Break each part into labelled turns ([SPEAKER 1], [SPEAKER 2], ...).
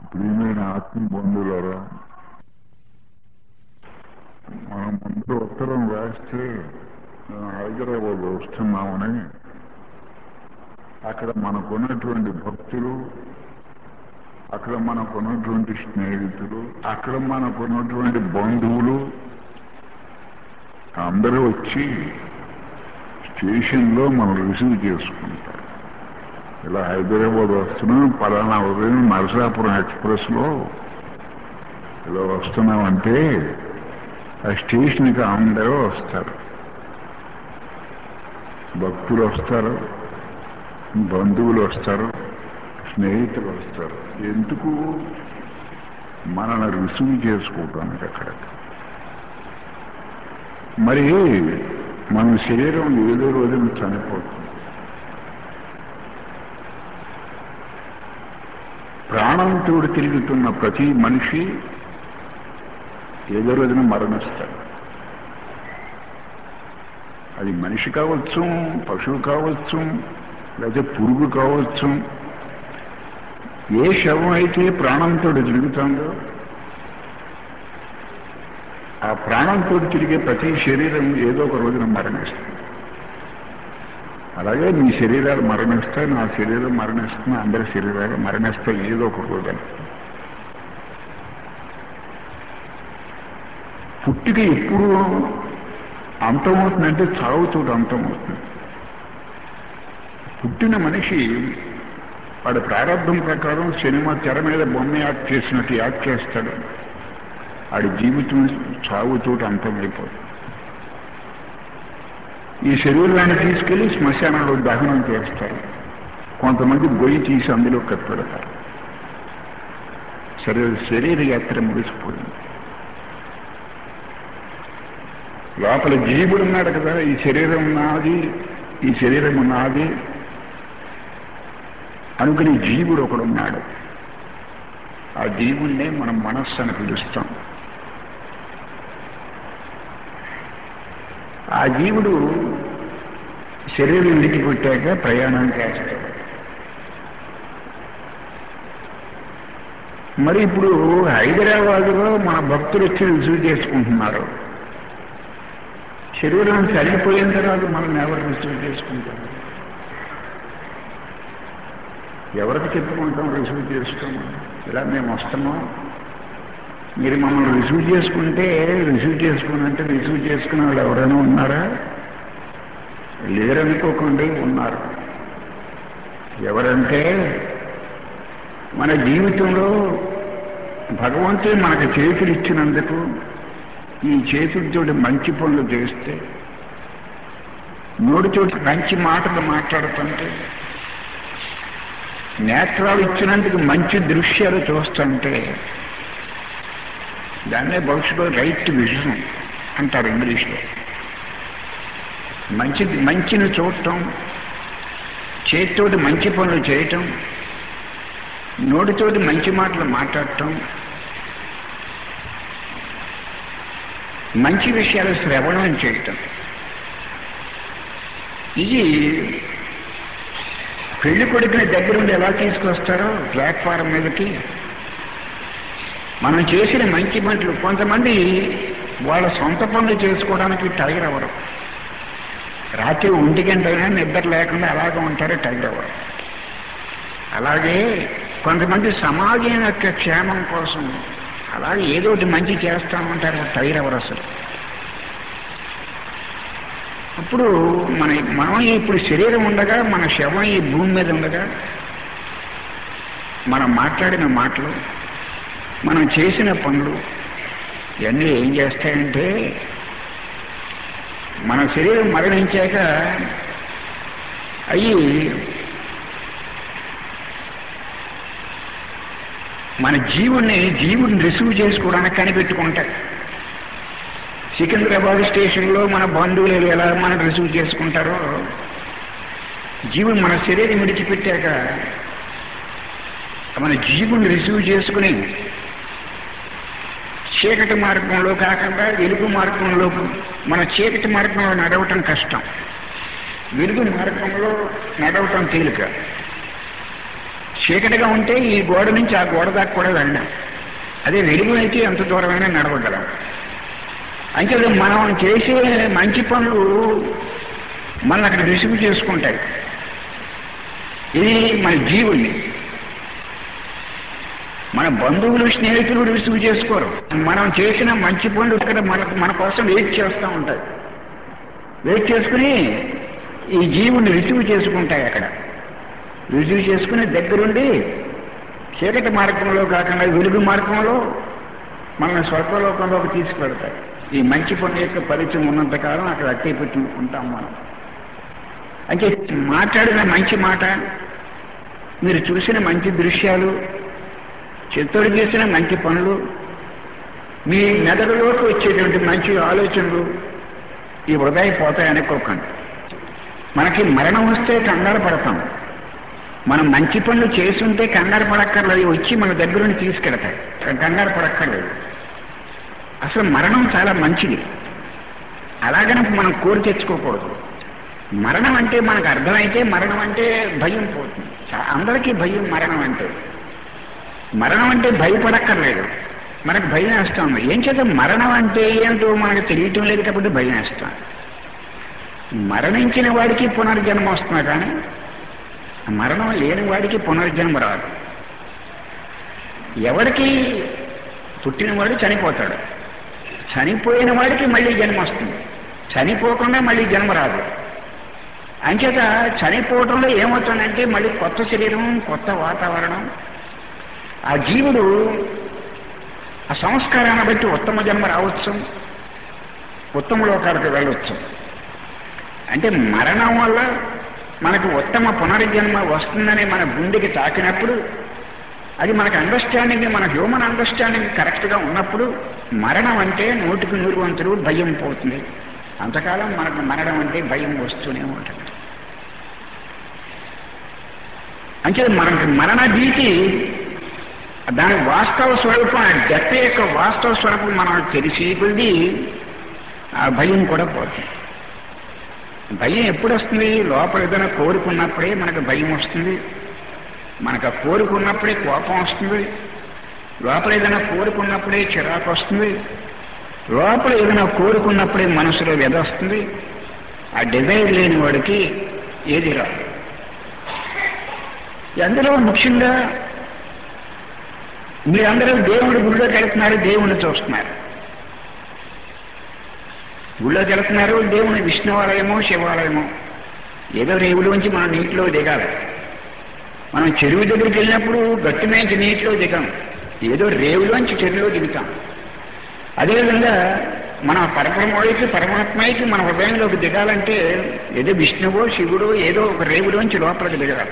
[SPEAKER 1] ప్రియమైన ఆత్మ బంధువులారా మనం ముందు ఉత్తరం రాస్తే మేము హైదరాబాద్ వస్తున్నామని అక్కడ మనకున్నటువంటి భక్తులు అక్కడ మనకున్నటువంటి స్నేహితులు అక్కడ మనకున్నటువంటి బంధువులు అందరూ వచ్చి స్టేషన్లో మనం రిసీవ్ చేసుకుంటారు ఇలా హైదరాబాద్ వస్తున్నాం పలానా ఉదయం నరసాపురం ఎక్స్ప్రెస్లో ఇలా వస్తున్నామంటే ఆ స్టేషన్కి అందరూ వస్తారు భక్తులు వస్తారు బంధువులు వస్తారు స్నేహితులు వస్తారు ఎందుకు మనల్ని రిసీవ్ చేసుకోవటానికి అక్కడ మరి మన శరీరం ఏదో రోజున చనిపోతుంది ప్రాణంతో తిరుగుతున్న ప్రతి మనిషి ఏదో రోజున మరణిస్తాడు అది మనిషి కావచ్చు పశువు కావచ్చు లేదా పురుగు కావచ్చు ఏ శవం అయితే ప్రాణంతో తిరుగుతుందో ఆ ప్రాణంతో తిరిగే ప్రతి శరీరం ఏదో ఒక రోజున మరణిస్తుంది అలాగే మీ శరీరాలు మరణిస్తాయి నా శరీరం మరణిస్తుంది అందరి శరీరాలు మరణిస్తాయి ఏదో ఒక రోజున పుట్టిక ఎప్పుడు అంతమవుతుందంటే చావుతో అంతమవుతుంది పుట్టిన మనిషి వాడి ప్రారంభం ప్రకారం సినిమా తెర మీద బొమ్మ యాక్ట్ చేసినట్టు యాక్ట్ చేస్తాడు వాడి జీవితం చావుతో అంతమైపోతుంది ఈ శరీరాన్ని తీసుకెళ్లి శ్మశానంలో దహనం చేస్తారు కొంతమంది గొయ్యి తీసి అందులో కప్పెడతారు శరీర శరీర యాత్ర ముగిసిపోయింది లోపల జీవుడు ఉన్నాడు కదా ఈ శరీరం నాది ఈ శరీరం నాది అనుకుని జీవుడు ఒకడున్నాడు ఆ జీవుణ్ణే మనం మనస్సు అని పిలుస్తాం ఆ జీవుడు శరీరం విడిచిపెట్టాక ప్రయాణం చేస్తాడు మరి ఇప్పుడు హైదరాబాదులో మన భక్తులు వచ్చి రిసీవ్ చేసుకుంటున్నారు శరీరం చనిపోయిన తర్వాత మనం ఎవరు రిసీవ్ చేసుకుంటాం ఎవరికి చెప్పుకుంటాం రిసీవ్ చేసుకోము ఇలా మేము వస్తాము మీరు మమ్మల్ని రిసీవ్ చేసుకుంటే రిసీవ్ చేసుకున్నంటే రిసీవ్ చేసుకునే వాళ్ళు ఎవరైనా ఉన్నారా లేరనుకోకుండా ఉన్నారు ఎవరంటే మన జీవితంలో భగవంతుడు మనకు చేతులు ఇచ్చినందుకు ఈ చేతులతోటి మంచి పనులు చేస్తే నోటితోటి మంచి మాటలు మాట్లాడుతుంటే నేత్రాలు ఇచ్చినందుకు మంచి దృశ్యాలు చూస్తుంటే దాన్నే భవిష్యత్తులో రైట్ విజన్ అంటారు ఇంగ్లీష్లో మంచి మంచిని చూడటం చేతితోటి మంచి పనులు చేయటం నోటితోటి మంచి మాటలు మాట్లాడటం మంచి విషయాలు శ్రవణం చేయటం ఇది పెళ్లి కొడుకుని దగ్గరుండి ఎలా తీసుకొస్తారో ప్లాట్ఫారం మీదకి మనం చేసిన మంచి పనులు కొంతమంది వాళ్ళ సొంత పనులు చేసుకోవడానికి టైర్ అవ్వరు రాత్రి ఒంటి గంటైనా నిద్ర లేకుండా అలాగే ఉంటారు టైర్ అవ్వరు అలాగే కొంతమంది సమాజం యొక్క క్షేమం కోసం అలాగే ఏదో ఒకటి మంచి చేస్తూ ఉంటారు టైర్ అవ్వరు అసలు ఇప్పుడు మన మనం ఇప్పుడు శరీరం ఉండగా మన శవం ఈ భూమి మీద ఉండగా మనం మాట్లాడిన మాటలు మనం చేసిన పనులు ఇవన్నీ ఏం చేస్తాయంటే మన శరీరం మరణించాక అవి మన జీవుణ్ణి జీవుడిని రిసీవ్ చేసుకోవడానికి కనిపెట్టుకుంటాయి సికింద్రాబాద్ స్టేషన్లో మన బంధువులు ఎలా మనం రిసీవ్ చేసుకుంటారో జీవుడు మన శరీరం విడిచిపెట్టాక మన జీవుని రిసీవ్ చేసుకుని చీకటి మార్గంలో కాకుండా వెలుగు మార్గంలో మన చీకటి మార్గంలో నడవటం కష్టం వెలుగు మార్గంలో నడవటం తేలిక చీకటిగా ఉంటే ఈ గోడ నుంచి ఆ గోడ దాకా కూడా వెళ్ళాం అదే వెలుగు అయితే ఎంత దూరమైనా నడవగలం అంటే మనం చేసే మంచి పనులు మనం అక్కడ రిసీవ్ చేసుకుంటాయి ఇది మన జీవుల్ని మన బంధువులు స్నేహితులు రిసీవ్ చేసుకోరు మనం చేసిన మంచి పనులు ఇక్కడ మన మన కోసం వెయిట్ చేస్తూ ఉంటాయి వెయిట్ చేసుకుని ఈ జీవుని రిసీవ్ చేసుకుంటాయి అక్కడ రిసీవ్ చేసుకుని దగ్గరుండి చీకటి మార్గంలో కాకుండా వెలుగు మార్గంలో మనల్ని స్వర్గలోకంలోకి తీసుకువెళ్తాయి ఈ మంచి పని యొక్క పరిచయం ఉన్నంతకాలం అక్కడ అట్టే పెట్టి ఉంటాం మనం అంటే మాట్లాడిన మంచి మాట మీరు చూసిన మంచి దృశ్యాలు చిత్తోడు చేసిన మంచి పనులు మీ మెదడులోకి వచ్చేటువంటి మంచి ఆలోచనలు ఈ వృధా పోతాయి అనుకోకండి మనకి మరణం వస్తే కంగారు పడతాం మనం మంచి పనులు చేస్తుంటే కంగారు పడక్కర్లేదు వచ్చి మన దగ్గర నుండి తీసుకెడతాయి కంగారు పడక్కర్లేదు అసలు మరణం చాలా మంచిది అలాగని మనం కోరి తెచ్చుకోకూడదు మరణం అంటే మనకు అర్థమైతే మరణం అంటే భయం పోతుంది చా- అందరికీ భయం మరణం అంటే మరణం అంటే భయపడక్కర్లేదు మనకు భయం వేస్తాం ఏం చేత మరణం అంటే ఏంటో మనకు తెలియటం లేదు కాబట్టి భయం వేస్తాం మరణించిన వాడికి పునర్జన్మ వస్తున్నా కానీ మరణం లేని వాడికి పునర్జన్మ రాదు ఎవరికి పుట్టినవాడు చనిపోతాడు చనిపోయిన వాడికి మళ్ళీ జన్మ వస్తుంది చనిపోకుండా మళ్ళీ జన్మ రాదు అంచేత చనిపోవటంలో ఏమవుతుందంటే మళ్ళీ కొత్త శరీరం కొత్త వాతావరణం ఆ జీవుడు ఆ సంస్కారాన్ని బట్టి ఉత్తమ జన్మ రావచ్చు ఉత్తమ లోకాలకు వెళ్ళవచ్చు అంటే మరణం వల్ల మనకు ఉత్తమ పునర్జన్మ వస్తుందని మన గుండెకి తాకినప్పుడు అది మనకు అండర్స్టాండింగ్ మన హ్యూమన్ అండర్స్టాండింగ్ కరెక్ట్గా ఉన్నప్పుడు మరణం అంటే నూటికి నూరు వంతులు భయం పోతుంది అంతకాలం మనకు మరణం అంటే భయం వస్తూనే ఉంటుంది అంటే మనకి మరణ భీతి దాని వాస్తవ స్వరూపం ఆ డెత్ యొక్క వాస్తవ స్వరూపం మనం తెలిసి కొద్దీ ఆ భయం కూడా పోతుంది భయం ఎప్పుడు వస్తుంది లోపల ఏదైనా కోరుకున్నప్పుడే మనకు భయం వస్తుంది మనకు ఆ కోరుకున్నప్పుడే కోపం వస్తుంది లోపల ఏదైనా కోరుకున్నప్పుడే చిరాకు వస్తుంది లోపల ఏదైనా కోరుకున్నప్పుడే మనసులో వ్యధ వస్తుంది ఆ డిజైర్ లేని వాడికి ఏది రాదు అందులో ముఖ్యంగా మీరందరూ దేవుడి గుడిలోకి వెళ్తున్నారు దేవుణ్ణి చూస్తున్నారు గుళ్ళోకి వెళ్తున్నారు దేవుని విష్ణువాలయమో శివాలయమో ఏదో రేవులోంచి మనం నీటిలో దిగాలి మనం చెరువు దగ్గరికి వెళ్ళినప్పుడు గట్టి మేంచి నీటిలో దిగాం ఏదో రేవులోంచి చెరువులో దిగుతాం అదేవిధంగా మన పరబ్రహ్మకి పరమాత్మకి మన హృదయంలోకి దిగాలంటే ఏదో విష్ణువో శివుడో ఏదో ఒక రేవులోంచి లోపలికి దిగాలి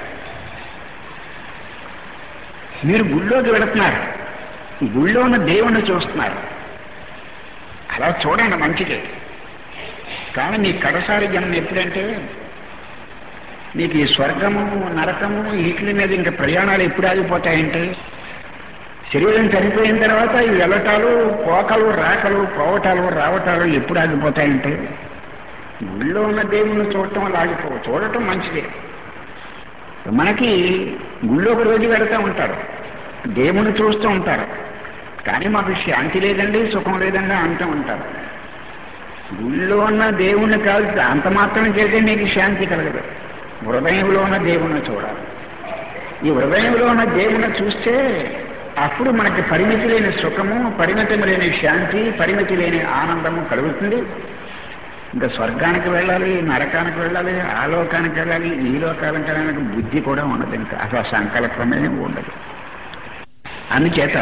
[SPEAKER 1] మీరు గుళ్ళోకి వెళుతున్నారు గుళ్ళో ఉన్న దేవుణ్ణి చూస్తున్నారు అలా చూడండి మంచిదే కానీ మీ కడసారి జన్మ ఎప్పుడంటే మీకు ఈ స్వర్గము నరకము వీటి మీద ఇంకా ప్రయాణాలు ఎప్పుడు ఆగిపోతాయంటే శరీరం చనిపోయిన తర్వాత ఈ వెళ్ళటాలు పోకలు రాకలు పోవటాలు రావటాలు ఎప్పుడు ఆగిపోతాయంటే గుళ్ళో ఉన్న దేవుణ్ణి చూడటం వల్ల ఆగిపోవు చూడటం మంచిదే మనకి గుళ్ళో ఒక రోజు వెళతా ఉంటారు దేవుణ్ణి చూస్తూ ఉంటారు కానీ మాకు శాంతి లేదండి సుఖం లేదండి అంటూ ఉంటారు గుళ్ళో ఉన్న దేవుణ్ణి కాదు అంత మాత్రం చేస్తే నీకు శాంతి కలగదు హృదయంలో ఉన్న దేవుణ్ణి చూడాలి ఈ హృదయంలో ఉన్న దేవుణ్ణి చూస్తే అప్పుడు మనకి పరిమితి లేని సుఖము పరిమితి లేని శాంతి పరిమితి లేని ఆనందము కలుగుతుంది ఇంకా స్వర్గానికి వెళ్ళాలి నరకానికి వెళ్ళాలి ఆ లోకానికి వెళ్ళాలి ఈ లోకానికి వెళ్ళడానికి బుద్ధి కూడా ఉండదు ఇంకా అసలు సంకల్పమే ఉండదు అందుచేత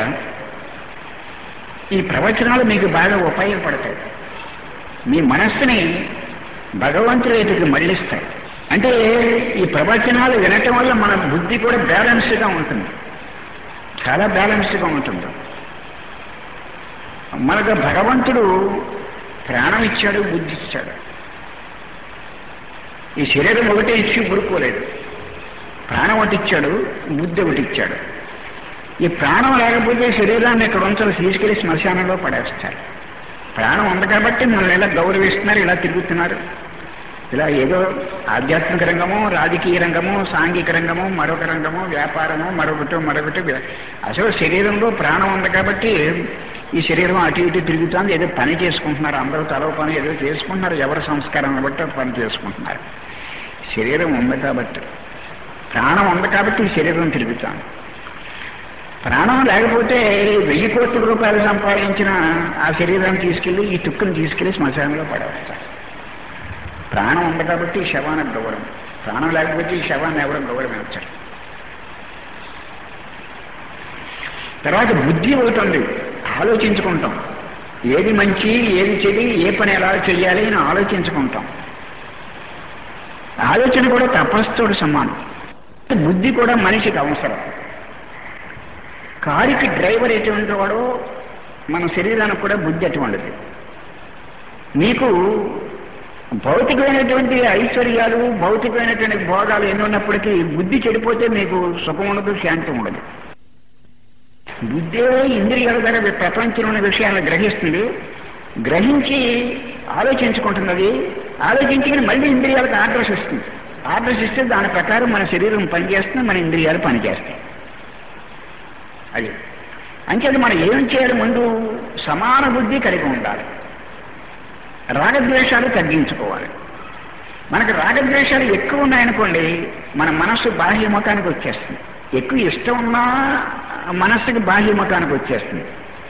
[SPEAKER 1] ఈ ప్రవచనాలు మీకు బాగా ఉపయోగపడతాయి మీ మనస్సుని భగవంతుడి వైపుకి మళ్ళిస్తాయి అంటే ఈ ప్రవచనాలు వినటం వల్ల మన బుద్ధి కూడా బ్యాలెన్స్డ్గా ఉంటుంది చాలా బ్యాలెన్స్డ్గా ఉంటుంది మనకు భగవంతుడు ప్రాణం ఇచ్చాడు బుద్ధి ఇచ్చాడు ఈ శరీరం ఒకటే ఇచ్చి ఊరుకోలేదు ప్రాణం ఒకటి ఇచ్చాడు బుద్ధి ఒకటి ఇచ్చాడు ఈ ప్రాణం లేకపోతే శరీరాన్ని ఇక్కడ ఉంచాలి తీసుకెళ్లి శ్మశానంలో పడేస్తారు ప్రాణం ఉంది కాబట్టి మనల్ని ఇలా గౌరవిస్తున్నారు ఇలా తిరుగుతున్నారు ఇలా ఏదో ఆధ్యాత్మిక రంగము రాజకీయ రంగము సాంఘిక రంగము మరొక రంగము వ్యాపారము మరొకటి మరొకటి అసలు శరీరంలో ప్రాణం ఉంది కాబట్టి ఈ శరీరం అటు ఇటు తిరుగుతుంది ఏదో పని చేసుకుంటున్నారు అందరూ తలవ పని ఏదో చేసుకుంటున్నారు ఎవరి సంస్కారాన్ని బట్టి పని చేసుకుంటున్నారు శరీరం ఉంది కాబట్టి ప్రాణం ఉంది కాబట్టి ఈ శరీరం తిరుగుతాం ప్రాణం లేకపోతే వెయ్యి కోట్ల రూపాయలు సంపాదించిన ఆ శరీరాన్ని తీసుకెళ్లి ఈ తుక్కుని తీసుకెళ్లి శ్మశానంలో పడేస్తారు ప్రాణం ఉంది కాబట్టి ఈ శవానికి గౌరవం ప్రాణం లేకపోతే ఈ శవాన్ని ఎవరు గౌరవించరు తర్వాత బుద్ధి ఒకటి ఉంది ఆలోచించుకుంటాం ఏది మంచి ఏది చెడి ఏ పని ఎలా చెయ్యాలి అని ఆలోచించుకుంటాం ఆలోచన కూడా తపస్సుతోడు సమానం బుద్ధి కూడా మనిషికి అవసరం కారుకి డ్రైవర్ ఎటువంటి వాడో మన శరీరానికి కూడా బుద్ధి అటువంటిది మీకు భౌతికమైనటువంటి ఐశ్వర్యాలు భౌతికమైనటువంటి భోగాలు ఎన్ని ఉన్నప్పటికీ బుద్ధి చెడిపోతే మీకు సుఖం ఉండదు శాంతి ఉండదు బుద్ధే ఇంద్రియాల ద్వారా ప్రపంచంలోని విషయాలను గ్రహిస్తుంది గ్రహించి ఆలోచించుకుంటున్నది ఆలోచించుకుని మళ్ళీ ఇంద్రియాలకు ఆర్డర్స్ ఇస్తుంది ఆర్డర్స్ ఇస్తే దాని ప్రకారం మన శరీరం పనిచేస్తుంది మన ఇంద్రియాలు పనిచేస్తాయి అది అంచేది మనం ఏం చేయాలి ముందు సమాన బుద్ధి కలిగి ఉండాలి రాగద్వేషాలు తగ్గించుకోవాలి మనకు రాగద్వేషాలు ఎక్కువ ఉన్నాయనుకోండి మన మనస్సు బాహ్యముఖానికి వచ్చేస్తుంది ఎక్కువ ఇష్టం ఉన్నా మనస్సుకి బాహ్యముఖానికి వచ్చేస్తుంది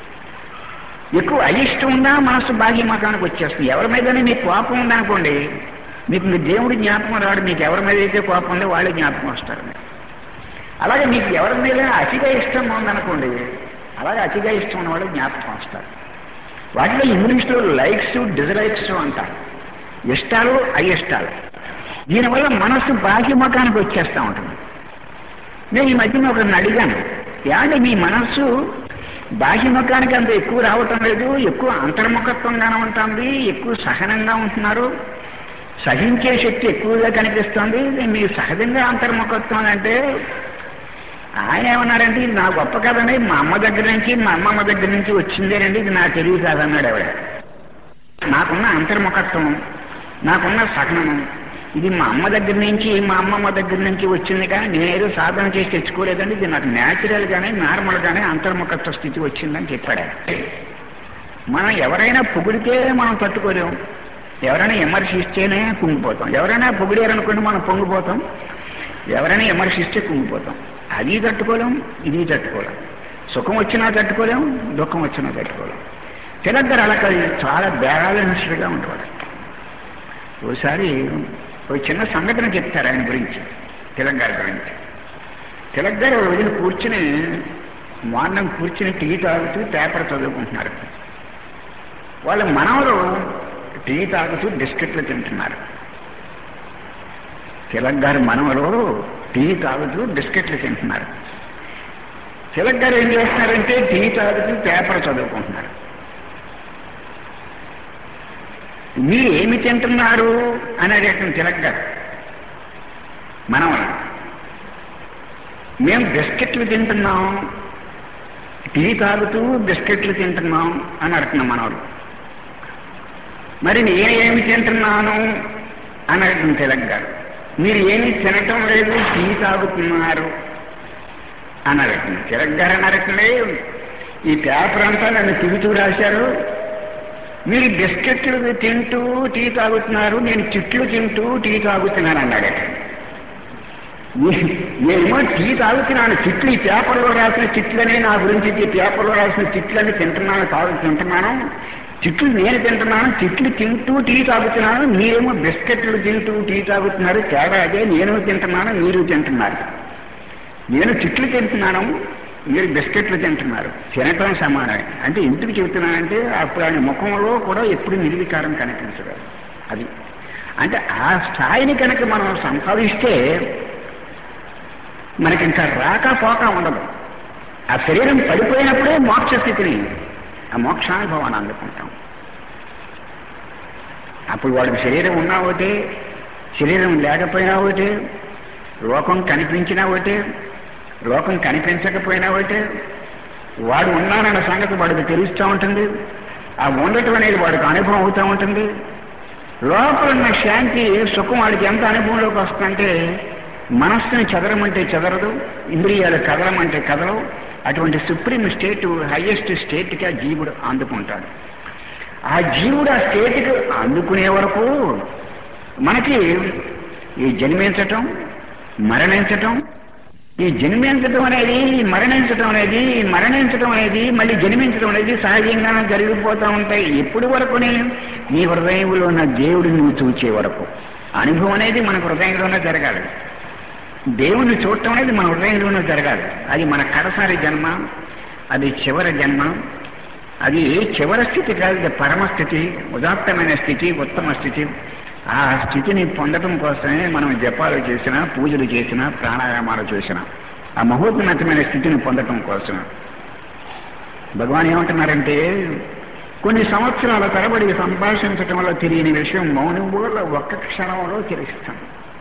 [SPEAKER 1] ఎక్కువ అయిష్టం ఉన్నా మనస్సు బాహ్యముఖానికి వచ్చేస్తుంది ఎవరి మీదనే మీకు కోపం ఉందనుకోండి మీకు మీ దేవుడి జ్ఞాపకం రాడు మీకు ఎవరి మీద అయితే కోపం ఉందో వాళ్ళే జ్ఞాపకం వస్తారు మీకు అలాగే మీకు ఎవరి మీద అతిగా ఇష్టం ఉందనుకోండి అలాగే అతిగా ఇష్టం ఉన్న వాళ్ళు జ్ఞాపకం వస్తారు వాటిలో ఇంగ్లీష్లో లైక్స్ డిజలైక్స్ అంటారు ఇష్టాలు అయిష్టాలు దీనివల్ల మనస్సు బాహ్యముఖానికి వచ్చేస్తూ ఉంటుంది నేను ఈ మధ్యన ఒకరిని అడిగాను ఏమంటే మీ మనస్సు బాహ్యముఖానికి అంత ఎక్కువ రావటం లేదు ఎక్కువ అంతర్ముఖత్వంగానే ఉంటుంది ఎక్కువ సహనంగా ఉంటున్నారు సహించే శక్తి ఎక్కువగా కనిపిస్తుంది మీ సహజంగా అంతర్ముఖత్వం అంటే ఆయన ఏమన్నారంటే ఇది నా గొప్ప కదండి మా అమ్మ దగ్గర నుంచి మా అమ్మమ్మ దగ్గర నుంచి వచ్చిందేనండి ఇది నా తెలివి కాదన్నాడు ఆవిడ నాకున్న అంతర్ముఖత్వం నాకున్న సహనము ఇది మా అమ్మ దగ్గర నుంచి మా అమ్మమ్మ దగ్గర నుంచి వచ్చింది కానీ నేనేదో సాధన చేసి తెచ్చుకోలేదండి ఇది నాకు న్యాచురల్ గానే నార్మల్ గానే అంతర్ముఖత్వ స్థితి వచ్చిందని చెప్పాడు మనం ఎవరైనా పొగిడితే మనం తట్టుకోలేము ఎవరైనా విమర్శిస్తేనే కుంగిపోతాం ఎవరైనా పొగిడారనుకోండి మనం పొంగిపోతాం ఎవరైనా విమర్శిస్తే కుంగిపోతాం అది తట్టుకోలేం ఇది తట్టుకోలేం సుఖం వచ్చినా తట్టుకోలేం దుఃఖం వచ్చినా తట్టుకోలేం తిలగ్గర అలా చాలా బ్యాలెన్స్డ్గా ఉండేవాడు ఓసారి ఒక చిన్న సంఘటన చెప్తారు ఆయన గురించి తిలక్ గురించి తిలక్ గారు రోజున కూర్చుని మార్నింగ్ కూర్చుని టీ తాగుతూ పేపర్ చదువుకుంటున్నారు వాళ్ళ మనవరు టీ తాగుతూ బిస్కెట్లు తింటున్నారు తిలక్ గారి మనవరు టీ తాగుతూ బిస్కెట్లు తింటున్నారు తిలక్ గారు ఏం చేస్తున్నారంటే టీ తాగుతూ పేపర్ చదువుకుంటున్నారు మీరు ఏమి తింటున్నారు అని అడిగారు తిలక్ గారు మనవరు మేము బిస్కెట్లు తింటున్నాం టీ తాగుతూ బిస్కెట్లు తింటున్నాం అని అడుగుతున్నాం మనవాడు మరి నేనేమి తింటున్నాను అని అడుగుతుంది తిలక్ గారు మీరు ఏమి తినటం లేదు టీ తాగుతున్నారు అని అడుగుతుంది తిలక్ గారు అని అడగలే ఈ పేపర్ అంతా నన్ను తిరుగుతూ రాశారు మీరు బిస్కెట్లు తింటూ టీ తాగుతున్నారు నేను చిట్లు తింటూ టీ తాగుతున్నాను అన్నాడు నేనేమో టీ తాగుతున్నాను చిట్లు ఈ పేపర్లో రాసిన చిట్లనే నా గురించి ఈ పేపర్లో రాసిన చిట్లని తింటున్నాను తాగు తింటున్నాను చిట్లు నేను తింటున్నాను చిట్లు తింటూ టీ తాగుతున్నాను మీరేమో బిస్కెట్లు తింటూ టీ తాగుతున్నారు తేడా అదే నేను తింటున్నాను మీరు తింటున్నారు నేను చిట్లు తింటున్నాను మీరు బిస్కెట్లు తింటున్నారు తినటం సమానమే అంటే ఎందుకు చెబుతున్నానంటే అప్పుడు ఆయన ముఖంలో కూడా ఎప్పుడు నిర్వికారం కనిపించదు అది అంటే ఆ స్థాయిని కనుక మనం సంపాదిస్తే మనకి ఇంకా రాక పోక ఉండదు ఆ శరీరం పడిపోయినప్పుడే మోక్ష స్థితిని ఆ మోక్షానుభవాన్ని అందుకుంటాం అప్పుడు వాడికి శరీరం ఉన్నా ఒకటే శరీరం లేకపోయినా ఒకటే లోకం కనిపించినా ఒకటే లోకం కనిపించకపోయినా ఒకటే వాడు ఉన్నానన్న సంగతి వాడికి తెలుస్తూ ఉంటుంది ఆ ఉండటం అనేది వాడికి అనుభవం అవుతూ ఉంటుంది లోపల ఉన్న శాంతి సుఖం వాడికి ఎంత అనుభవంలోకి వస్తుందంటే మనస్సుని చెదరమంటే చెదరదు ఇంద్రియాలు కదలమంటే కదలవు అటువంటి సుప్రీం స్టేట్ హైయెస్ట్ స్టేట్కి ఆ జీవుడు అందుకుంటాడు ఆ జీవుడు ఆ స్టేట్కి అందుకునే వరకు మనకి ఈ జన్మించటం మరణించటం ఈ జన్మించటం అనేది మరణించటం అనేది మరణించటం అనేది మళ్ళీ జన్మించడం అనేది సహజంగా జరిగిపోతూ ఉంటాయి ఎప్పుడు వరకుని నీ హృదయంలో ఉన్న దేవుడిని నువ్వు చూచే వరకు అనుభవం అనేది మన హృదయంలోనే జరగాలి దేవుణ్ణి చూడటం అనేది మన హృదయంలోనే జరగాలి అది మన కడసారి జన్మ అది చివరి జన్మ అది చివరి స్థితి కాదు ఇది పరమస్థితి ఉదాత్తమైన స్థితి ఉత్తమ స్థితి ఆ స్థితిని పొందడం కోసమే మనం జపాలు చేసినా పూజలు చేసినా ప్రాణాయామాలు చేసినా ఆ మహోన్నతమైన స్థితిని పొందటం కోసం భగవాన్ ఏమంటున్నారంటే కొన్ని సంవత్సరాల తరబడి సంభాషించటం వల్ల తెలియని విషయం మౌనం వల్ల ఒక్క క్షణంలో తెలుస్తాం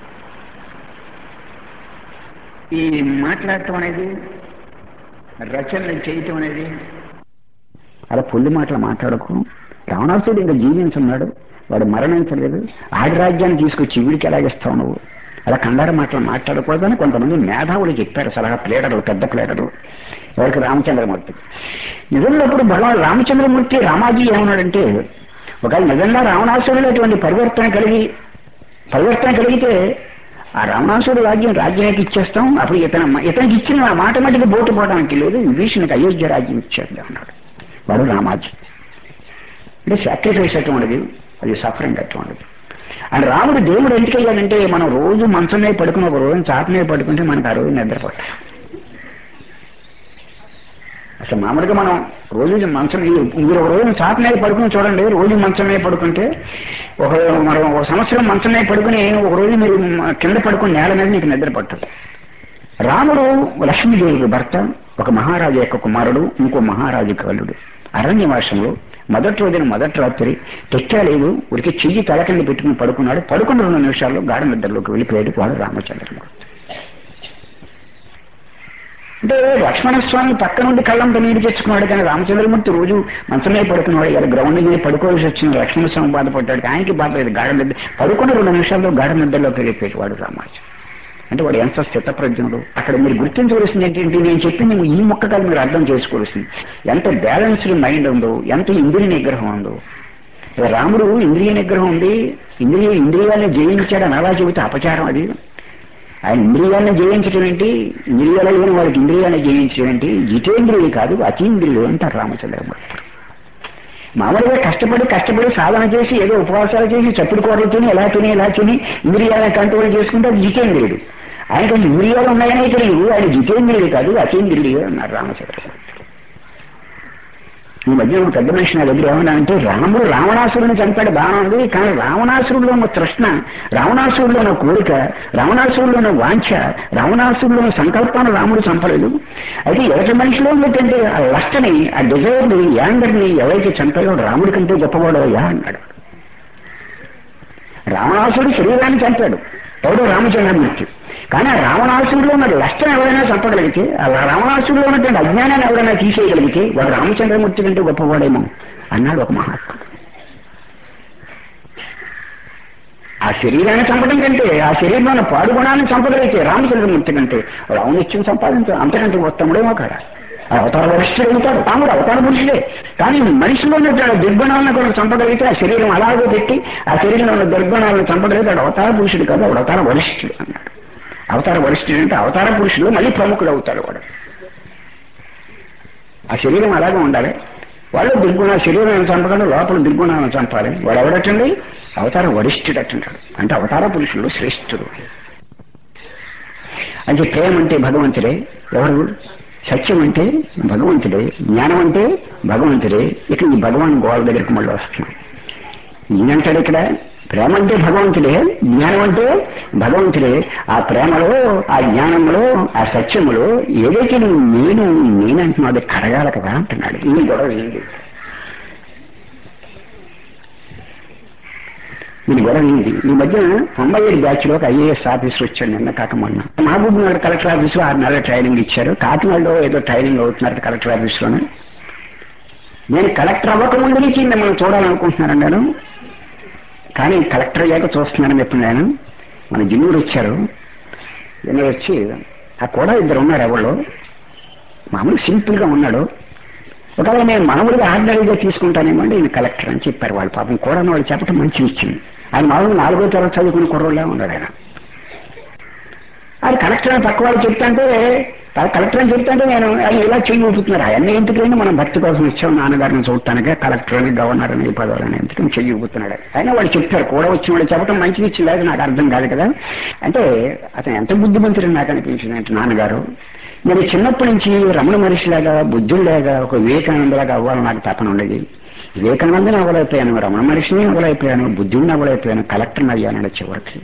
[SPEAKER 1] ఈ మాట్లాడటం అనేది రచనలు చేయటం అనేది అలా పొల్లి మాటలు మాట్లాడకు రావణాసుడు ఇంకా జీవించున్నాడు వాడు మరణించలేదు ఆడి రాజ్యాన్ని తీసుకొచ్చి వీడికి ఎలాగిస్తావు నువ్వు అలా కండార మాటలు మాట్లాడకూడదని కొంతమంది మేధావులు చెప్పారు సలహా ప్లేడర్లు పెద్ద ప్లేడర్లు ఎవరికి రామచంద్రమూర్తి నిజంగా ఇప్పుడు భగవాన్ రామచంద్రమూర్తి రామాజీ ఏమన్నాడంటే ఒకవేళ నిజంగా రావణాసురుడు అటువంటి పరివర్తన కలిగి పరివర్తన కలిగితే ఆ రావణాసుడు రాజ్యం రాజ్యానికి ఇచ్చేస్తాం అప్పుడు ఇతను ఇతనికి ఇచ్చిన ఆ మాట మటుకు బోటు పోవడానికి లేదు విభీషణకి అయోధ్య రాజ్యం ఇచ్చాడు అన్నాడు వాడు రామాజీ అంటే సాక్రిఫైస్ అటువంటిది అది సఫరింగ్ అటువంటిది అండ్ రాముడు దేవుడు ఎందుకు అయ్యాడంటే మనం రోజు మంచం మీద పడుకుని ఒక రోజు చాప మీద పడుకుంటే మనకు ఆ రోజు నిద్రపోతాం అసలు మామూలుగా మనం రోజు మంచం మీద- మీరు ఒక రోజు చాప మీద పడుకుని చూడండి రోజు మంచం మీద పడుకుంటే ఒక మనం ఒక సంవత్సరం మంచం మీద పడుకుని ఒక రోజు మీరు కింద పడుకుని నేల మీద మీకు నిద్ర పట్టదు రాముడు లక్ష్మీదేవికి భర్త ఒక మహారాజు యొక్క కుమారుడు ఇంకో మహారాజు కలుడు అరణ్యవాసంలో మొదటి రోజున మొదటి రాత్రి తెచ్చాలేదు ఉరికి చెయ్యి తల కింద పెట్టుకుని పడుకున్నాడు పడుకున్న రెండు నిమిషాల్లో గాఢ నిద్రలోకి వెళ్ళిపోయాడు వాడు రామచంద్రమూర్తి అంటే లక్ష్మణస్వామి పక్క నుండి కళ్ళంత నీరు తెచ్చుకున్నాడు కానీ రామచంద్రమూర్తి రోజు మంచమే పడుకున్నాడు ఇలా గ్రౌండ్ మీద పడుకోవాల్సి వచ్చిన లక్ష్మణస్వామి బాధపడ్డాడు ఆయనకి బాధ లేదు గాఢ నిద్ర పడుకున్న రెండు నిమిషాల్లో గాఢ నిద్రలోకి వెళ్ళిపోయాడు వాడు రామాచంద్ర అంటే వాడు ఎంత స్థితప్రజ్ఞుడు అక్కడ మీరు గుర్తించవలసింది ఏంటంటే నేను చెప్పింది ఈ మొక్కకాలు మీరు అర్థం చేసుకోవాల్సింది ఎంత బ్యాలెన్స్డ్ మైండ్ ఉందో ఎంత ఇంద్రియ నిగ్రహం ఉందో ఇక రాముడు ఇంద్రియ నిగ్రహం ఉంది ఇంద్రియ ఇంద్రియాలను జయించాడని అలా చెబితే అపచారం అది ఆయన ఇంద్రియాలను జయించడం ఏంటి ఇంద్రియాలు లేని వాడికి ఇంద్రియాలను జయించడం ఏంటి జితేంద్రియులు కాదు అతీంద్రియులు అంటారు రామచంద్రమూర్తి మామూలుగా కష్టపడి కష్టపడి సాధన చేసి ఏదో ఉపవాసాలు చేసి చప్పుడు కూరలు తిని ఎలా తిని ఎలా తిని ఇంద్రియాలను కంట్రోల్ చేసుకుంటే అది జితేంద్రియుడు ఆయనకు ఇంద్రియాలు ఉన్నాయనే తెలియదు ఆయన జితేంద్రియుడు కాదు అతీంద్రియుడు అన్నారు రామచంద్రమూర్తి ఈ మధ్య ఒక పెద్ద మనిషి నా దగ్గర ఏమన్నా అంటే రాముడు రావణాసురుని చంపాడు బాగా ఉంది కానీ రావణాసురుడిలో ఉన్న తృష్ణ రావణాసురుడిలో ఉన్న కోరిక రావణాసురుడిలో ఉన్న వాంఛ రావణాసురుడిలో ఉన్న సంకల్పాన్ని రాముడు చంపలేదు అయితే ఎవరి మనిషిలో ఉన్నటువంటి ఆ లస్టని ఆ డిజైర్ని యాంగర్ని ఎవరైతే చంపాడో రాముడి కంటే గొప్పవాడోయా అన్నాడు రావణాసురుడు శరీరాన్ని చంపాడు ఎవడో రామచంద్రమూర్తి కానీ ఆ రావణాసురుడిలో ఉన్న లష్టం ఎవరైనా చంపగలిగితే ఆ రావణాసురుడిలో ఉన్నటువంటి అజ్ఞానాన్ని ఎవరైనా తీసేయగలిగితే వాడు రామచంద్రమూర్తి కంటే గొప్పవాడేమో అన్నాడు ఒక మహాత్ముడు ఆ శరీరాన్ని చంపడం కంటే ఆ శరీరంలో ఉన్న పాడుగుణాన్ని చంపగలిగితే రామచంద్రమూర్తి కంటే వాడు ఔనిత్యం సంపాదించ అంతకంటే ఉత్తముడేమో కాడా ఆ అవతార వరిష్ఠుడు అవుతాడు తాముడు అవతార పురుషుడే కానీ మనిషిలో ఉన్న దుర్గుణాలను కూడా చంపగలిగితే ఆ శరీరం అలాగే పెట్టి ఆ శరీరంలో ఉన్న దుర్గుణాలను చంపగలిగితే వాడు అవతార పురుషుడు కాదు వాడు అవతార వరిష్ఠుడు అన్నాడు అవతార వరిష్ఠుడు అంటే అవతార పురుషుడు మళ్ళీ ప్రముఖుడు అవుతాడు వాడు ఆ శరీరం అలాగే ఉండాలి వాళ్ళు దుర్గుణ శరీరాన్ని చంపకుండా లోపల దుర్గుణాలను చంపాలి వాడు ఎవడటండి అవతార వరిష్ఠుడు అట్టుంటాడు అంటే అవతార పురుషుడు శ్రేష్ఠుడు అంటే ప్రేమ అంటే భగవంతుడే ఎవరు సత్యం అంటే భగవంతుడే జ్ఞానం అంటే భగవంతుడే ఇక్కడ ఈ భగవాన్ గోడ దగ్గరికి మళ్ళీ వస్తున్నాం ఈయనంటాడు ఇక్కడ ప్రేమ అంటే భగవంతుడే జ్ఞానం అంటే భగవంతుడే ఆ ప్రేమలో ఆ జ్ఞానంలో ఆ సత్యములో ఏదైతే నువ్వు నేను నేనంటున్నావు అది కరగాల కదా అంటున్నాడు ఈ గొడవ ఏంటి ఇది గొడవ ఏంటి ఈ మధ్య తొంభై ఏడు బ్యాచ్ లో ఒక ఐఏఎస్ ఆఫీసర్ వచ్చాడు నిన్న కాక మొన్న మహబూబ్ నగర్ కలెక్టర్ ఆఫీస్ లో ఆరు నెలల ట్రైనింగ్ ఇచ్చారు కాకినాడలో ఏదో ట్రైనింగ్ అవుతున్నారు కలెక్టర్ ఆఫీస్ లోనే నేను కలెక్టర్ అవ్వక ముందు నుంచి మిమ్మల్ని చూడాలనుకుంటున్నాను నేను
[SPEAKER 2] కానీ కలెక్టర్ అయ్యాక చూస్తున్నానని ఎప్పుడు నేను మన జిన్నూరు వచ్చారు జిన్నూరు వచ్చి ఆ కూడా ఇద్దరు ఉన్నారు ఎవరు మామూలు సింపుల్ గా ఉన్నాడు ఒకవేళ నేను మనవుడిగా ఆర్డర్గా తీసుకుంటానేమో ఈయన కలెక్టర్ అని చెప్పారు వాళ్ళు పాపం కూడా వాళ్ళు చెప్పడం మంచి ఇచ్చింది ఆయన మామూలు నాలుగో తరగతి చదువుకుని కుర్రోళ్ళే ఉన్నాడు ఆయన అది కలెక్టర్ అని పక్క వాళ్ళు చెప్తాంటే అది కలెక్టర్ అని చెప్తాంటే నేను ఆయన ఇలా చెయ్యి ఊపుతున్నారు అవన్నీ ఎందుకంటే మనం భక్తి కోసం ఇచ్చాం నాన్నగారిని చూడటానికి కలెక్టర్ అని గవర్నర్ అని పదవులు అని ఎందుకని చెయ్యి ఊపుతున్నాడు అయినా వాళ్ళు చెప్తారు కూడా వచ్చిన వాళ్ళు చెప్పడం మంచిది ఇచ్చింది అది నాకు అర్థం కాదు కదా అంటే అతను ఎంత బుద్ధిమంతుడు నాకు అనిపించింది అంటే నాన్నగారు నేను చిన్నప్పటి నుంచి రమణ మనిషిలాగా బుద్ధుల్లాగా ఒక వివేకానందలాగా అవ్వాలని నాకు తపన ఉండేది వివేకానందని అవ్వలేకపోయాను రమణ మనిషిని అవ్వలేకపోయాను బుద్ధుడిని అవ్వలేకపోయాను కలెక్టర్ని అయ్యాను చివరికి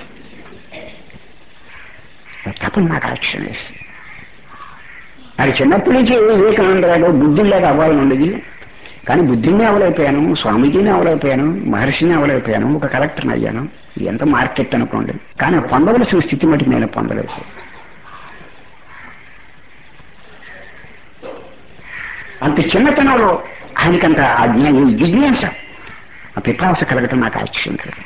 [SPEAKER 2] ఆ తపన నాకు ఆలోచన వేసింది నాకు చిన్నప్పటి నుంచి వివేకానందలాగా బుద్ధుల్లాగా అవ్వాలని ఉండేది కానీ బుద్ధిని అవ్వలేకపోయాను స్వామీజీని అవ్వలేకపోయాను మహర్షిని అవ్వలేకపోయాను ఒక కలెక్టర్ని అయ్యాను ఎంత మార్కెట్ అనుకోండి కానీ పొందవలసిన స్థితి మటుకు నేను పొందలేదు అంత చిన్నతనంలో ఆయనకంత ఆ జ్ఞా- ఈ జిజ్ఞాస ఆ పిపాస కలగటం నాకు ఆశ్చర్యం కలిగింది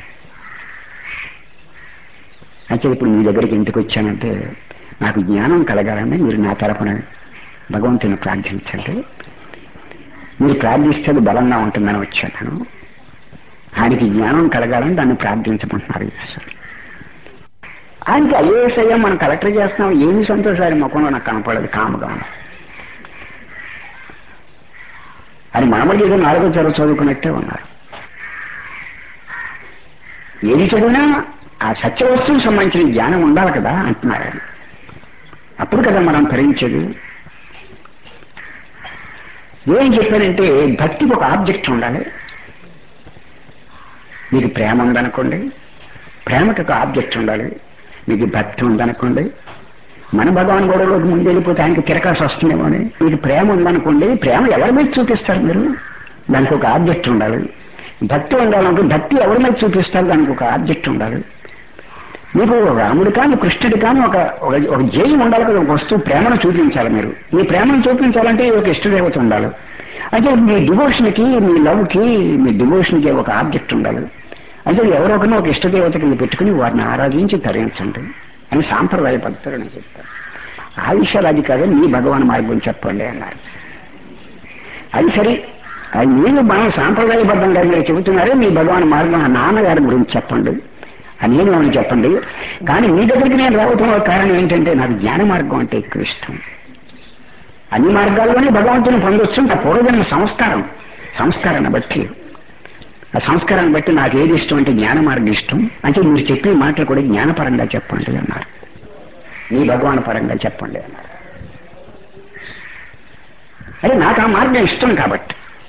[SPEAKER 2] అయితే ఇప్పుడు మీ దగ్గరికి ఎందుకు వచ్చానంటే నాకు జ్ఞానం కలగాలని మీరు నా తరపున భగవంతుని ప్రార్థించండి మీరు ప్రార్థిస్తే అది బలంగా ఉంటుందని వచ్చాను నేను ఆయనకి జ్ఞానం కలగాలని దాన్ని ప్రార్థించమంటున్నారు ఈశ్వరుడు ఆయనకి ఐఏఎస్ అయ్యా మనం కలెక్టర్ చేస్తున్నాం ఏమి సంతోషాలు ముఖంలో నాకు కనపడదు కాముగా ఉంది అని మనమడి ఏదో నాలుగో తరగతి చదువుకున్నట్టే ఉన్నారు ఏది చదివినా ఆ సత్య వస్తువుకు సంబంధించిన జ్ఞానం ఉండాలి కదా అంటున్నారు ఆయన అప్పుడు కదా మనం తరించేది ఏం చెప్పానంటే భక్తికి ఒక ఆబ్జెక్ట్ ఉండాలి మీకు ప్రేమ ఉందనుకోండి ప్రేమకి ఒక ఆబ్జెక్ట్ ఉండాలి మీకు భక్తి ఉందనుకోండి మన భగవాన్ గొడవలోకి ముందు వెళ్ళిపోతే ఆయనకి తిరకాల్సి వస్తుందేమో అని మీకు ప్రేమ ఉందనుకోండి ప్రేమ ఎవరి మీద చూపిస్తారు మీరు దానికి ఒక ఆబ్జెక్ట్ ఉండాలి భక్తి ఉండాలంటే భక్తి ఎవరి మీద చూపిస్తారు దానికి ఒక ఆబ్జెక్ట్ ఉండాలి మీకు రాముడు కానీ కృష్ణుడు కానీ ఒక ఒక ఒక జయం ఉండాలి కదా ఒక వస్తువు ప్రేమను చూపించాలి మీరు మీ ప్రేమను చూపించాలంటే ఒక ఇష్టదేవత ఉండాలి అంటే మీ డివోషన్కి మీ లవ్కి మీ డివోషన్కి ఒక ఆబ్జెక్ట్ ఉండాలి అంటే ఎవరో ఒకరిని ఒక ఇష్టదేవత కింద పెట్టుకుని వారిని ఆరాధించి తరించండి అని సాంప్రదాయ పద్ధతులు నేను చెప్తాను ఆ విషయాలు అది కాదు మీ భగవాన్ మార్గం చెప్పండి అన్నారు అది సరే అది మీరు మనం సాంప్రదాయబద్ధంగా మీరు చెబుతున్నారే మీ భగవాన్ మార్గం ఆ నాన్నగారి గురించి చెప్పండి అని నేనేమని చెప్పండి కానీ మీ దగ్గరికి నేను రావటం కారణం ఏంటంటే నాకు జ్ఞాన మార్గం అంటే ఎక్కువ ఇష్టం అన్ని మార్గాల్లోనే భగవంతుని పొందొచ్చు నా పూర్వజన్మ సంస్కారం సంస్కారాన్ని బట్టి ఆ సంస్కారాన్ని బట్టి నాకు ఏది ఇష్టం అంటే జ్ఞాన మార్గం ఇష్టం అంటే మీరు చెప్పే మాటలు కూడా జ్ఞానపరంగా చెప్పండి అన్నారు మీ భగవాన్ పరంగా చెప్పండి అన్నారు అరే నాకు ఆ మార్గం ఇష్టం కాబట్టి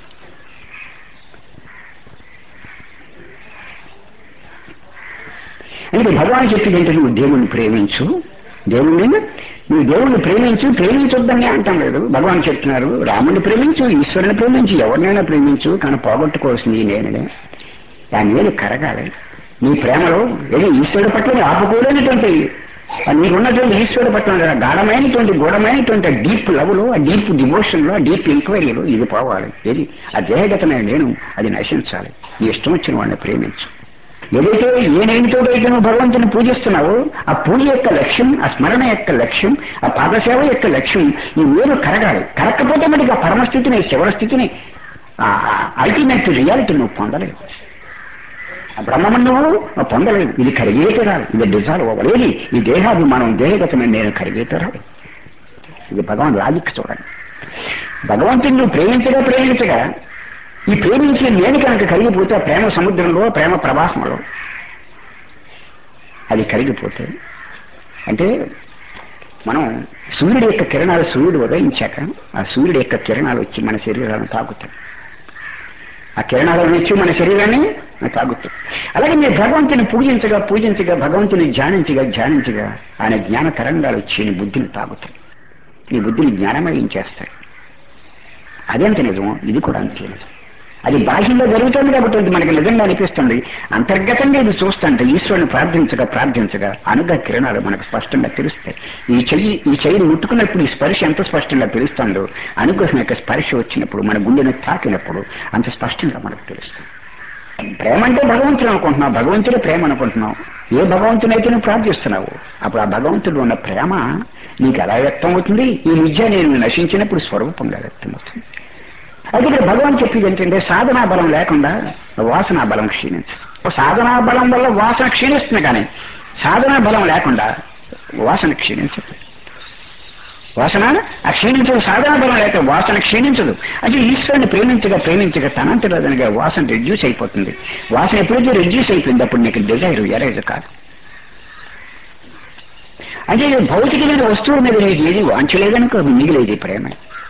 [SPEAKER 2] అంటే భగవాన్ చెప్పింది ఏంటంటే నువ్వు దేవుణ్ణి ప్రేమించు దేవుణ్ణి నువ్వు దేవుణ్ణి ప్రేమించు ప్రేమించొద్దని అంటాం లేదు భగవాన్ చెప్తున్నారు రాముడిని ప్రేమించు ఈశ్వరుని ప్రేమించు ఎవరినైనా ప్రేమించు కానీ పోగొట్టుకోవాల్సింది ఈ నేననే ఆ నేను కరగాలి నీ ప్రేమలో ఏది ఈశ్వరుడి పట్ల ఆపుకోలేనటువంటి ఆ నీకున్నటువంటి ఈశ్వరుడి పట్ల గాఢమైనటువంటి గూఢమైనటువంటి డీప్ లవ్లో ఆ డీప్ డివోషన్లో ఆ డీప్ ఎంక్వైరీలో ఇది పోవాలి ఏది ఆ దేహగతమైన నేను అది నశించాలి నీ ఇష్టం వచ్చిన వాడిని ప్రేమించు ఏదైతే ఏ నేనితోటైతే నువ్వు భగవంతుని పూజిస్తున్నావో ఆ పూజ యొక్క లక్ష్యం ఆ స్మరణ యొక్క లక్ష్యం ఆ పాదసేవ యొక్క లక్ష్యం ఈ నేను కరగాలి కరగకపోతే మరి ఆ పరమస్థితిని శివర స్థితిని అల్టిమేట్ రియాలిటీ నువ్వు పొందలేవు ఆ బ్రహ్మము నువ్వు పొందలేవు ఇది కరిగే తీరాలి ఇది డిజాల్వ్ అవ్వలేదు ఈ దేహాభిమానం దేహగతమైన నేను కరిగే తీరాలి ఇది భగవాన్ లాజిక్ చూడండి భగవంతుని నువ్వు ప్రేమించగా ప్రేమించగా ఈ ప్రేమించిన నేను కనుక కరిగిపోతే ఆ ప్రేమ సముద్రంలో ప్రేమ ప్రవాహంలో అది కరిగిపోతే అంటే మనం సూర్యుడి యొక్క కిరణాలు సూర్యుడు ఉదయించాక ఆ సూర్యుడి యొక్క కిరణాలు వచ్చి మన శరీరాలను తాగుతాయి ఆ కిరణాలను వచ్చి మన శరీరాన్ని తాగుతాయి అలాగే మీరు భగవంతుని పూజించగా పూజించగా భగవంతుని ధ్యానించగా ధ్యానించగా ఆయన జ్ఞాన తరంగాలు వచ్చి నీ బుద్ధిని తాగుతాయి నీ బుద్ధిని జ్ఞానమయం చేస్తాయి అదేంత నిజమో ఇది కూడా అంతే నిజం అది బాహ్యంగా జరుగుతుంది కాబట్టి ఇది మనకి నిజంగా అనిపిస్తుంది అంతర్గతంగా ఇది చూస్తుంటే ఈశ్వరుని ప్రార్థించగా ప్రార్థించగా అనుగ్రహ కిరణాలు మనకు స్పష్టంగా తెలుస్తాయి ఈ చెయ్యి ఈ చెయ్యిని ముట్టుకున్నప్పుడు ఈ స్పర్శ ఎంత స్పష్టంగా తెలుస్తుందో అనుగ్రహం యొక్క స్పర్శ వచ్చినప్పుడు మన గుండెని తాకినప్పుడు అంత స్పష్టంగా మనకు తెలుస్తుంది ప్రేమ అంటే భగవంతుడు అనుకుంటున్నావు భగవంతుడే ప్రేమ అనుకుంటున్నావు ఏ భగవంతునైతే నువ్వు ప్రార్థిస్తున్నావు అప్పుడు ఆ భగవంతుడు ఉన్న ప్రేమ నీకు ఎలా వ్యక్తం అవుతుంది ఈ విద్య నేను నశించినప్పుడు స్వరూపంగా వ్యక్తం అవుతుంది అయితే ఇక్కడ భగవాన్ చెప్పేది ఏంటంటే సాధనా బలం లేకుండా వాసనా బలం క్షీణించదు సాధనా బలం వల్ల వాసన క్షీణిస్తుంది కానీ సాధనా బలం లేకుండా వాసన క్షీణించదు వాసన ఆ క్షీణించదు సాధన బలం లేక వాసన క్షీణించదు అంటే ఈశ్వరుని ప్రేమించగా ప్రేమించగా తనంతరదనగా వాసన రెడ్యూస్ అయిపోతుంది వాసన ఎప్పుడైతే రెడ్యూస్ అయిపోయింది అప్పుడు నీకు డిజైర్ ఎరేజ్ కాదు అంటే ఇది భౌతికమైన వస్తువుల మీద నీకు ఏది వాంచలేదనుకో మిగిలేది ప్రేమ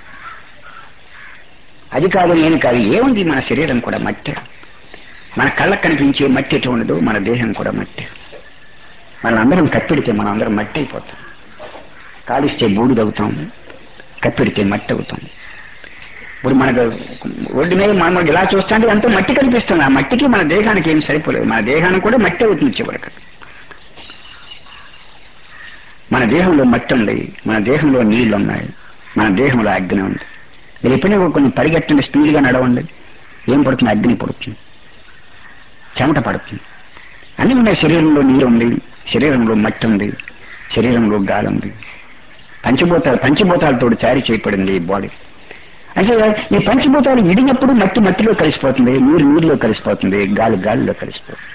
[SPEAKER 2] అది కాదు నేను కాదు ఏముంది మన శరీరం కూడా మట్టి మన కళ్ళకు కనిపించే మట్టి ఎటు ఉండదు మన దేహం కూడా మట్టి మనందరం కప్పెడితే మనం అందరం మట్టి అయిపోతాం కాలిస్తే బూడిదవుతాం కప్పెడితే మట్టి అవుతాం ఇప్పుడు మనకు ఒడ్డు మీద మనం ఇలా చూస్తుంటే ఎంతో మట్టి కనిపిస్తుంది ఆ మట్టికి మన దేహానికి ఏం సరిపోలేదు మన దేహానికి కూడా మట్టి అవుతుంది చివరికి మన దేహంలో మట్టి ఉంది మన దేహంలో నీళ్లు ఉన్నాయి మన దేహంలో అగ్ని ఉంది మీరు ఎప్పుడైనా కొన్ని పరిగెట్టండి స్పీడ్గా నడవండి ఏం పడుతుంది అగ్ని పడుతుంది చెమట పడుతుంది అన్ని ఉన్నాయి శరీరంలో నీరు ఉంది శరీరంలో మట్టి ఉంది శరీరంలో గాలి ఉంది పంచభూతాలు పంచభూతాలతో తయారు చేయబడింది ఈ బాడీ అంటే ఈ పంచభూతాలు ఇడినప్పుడు మట్టి మట్టిలో కలిసిపోతుంది నీరు నీరులో కలిసిపోతుంది గాలి గాలిలో కలిసిపోతుంది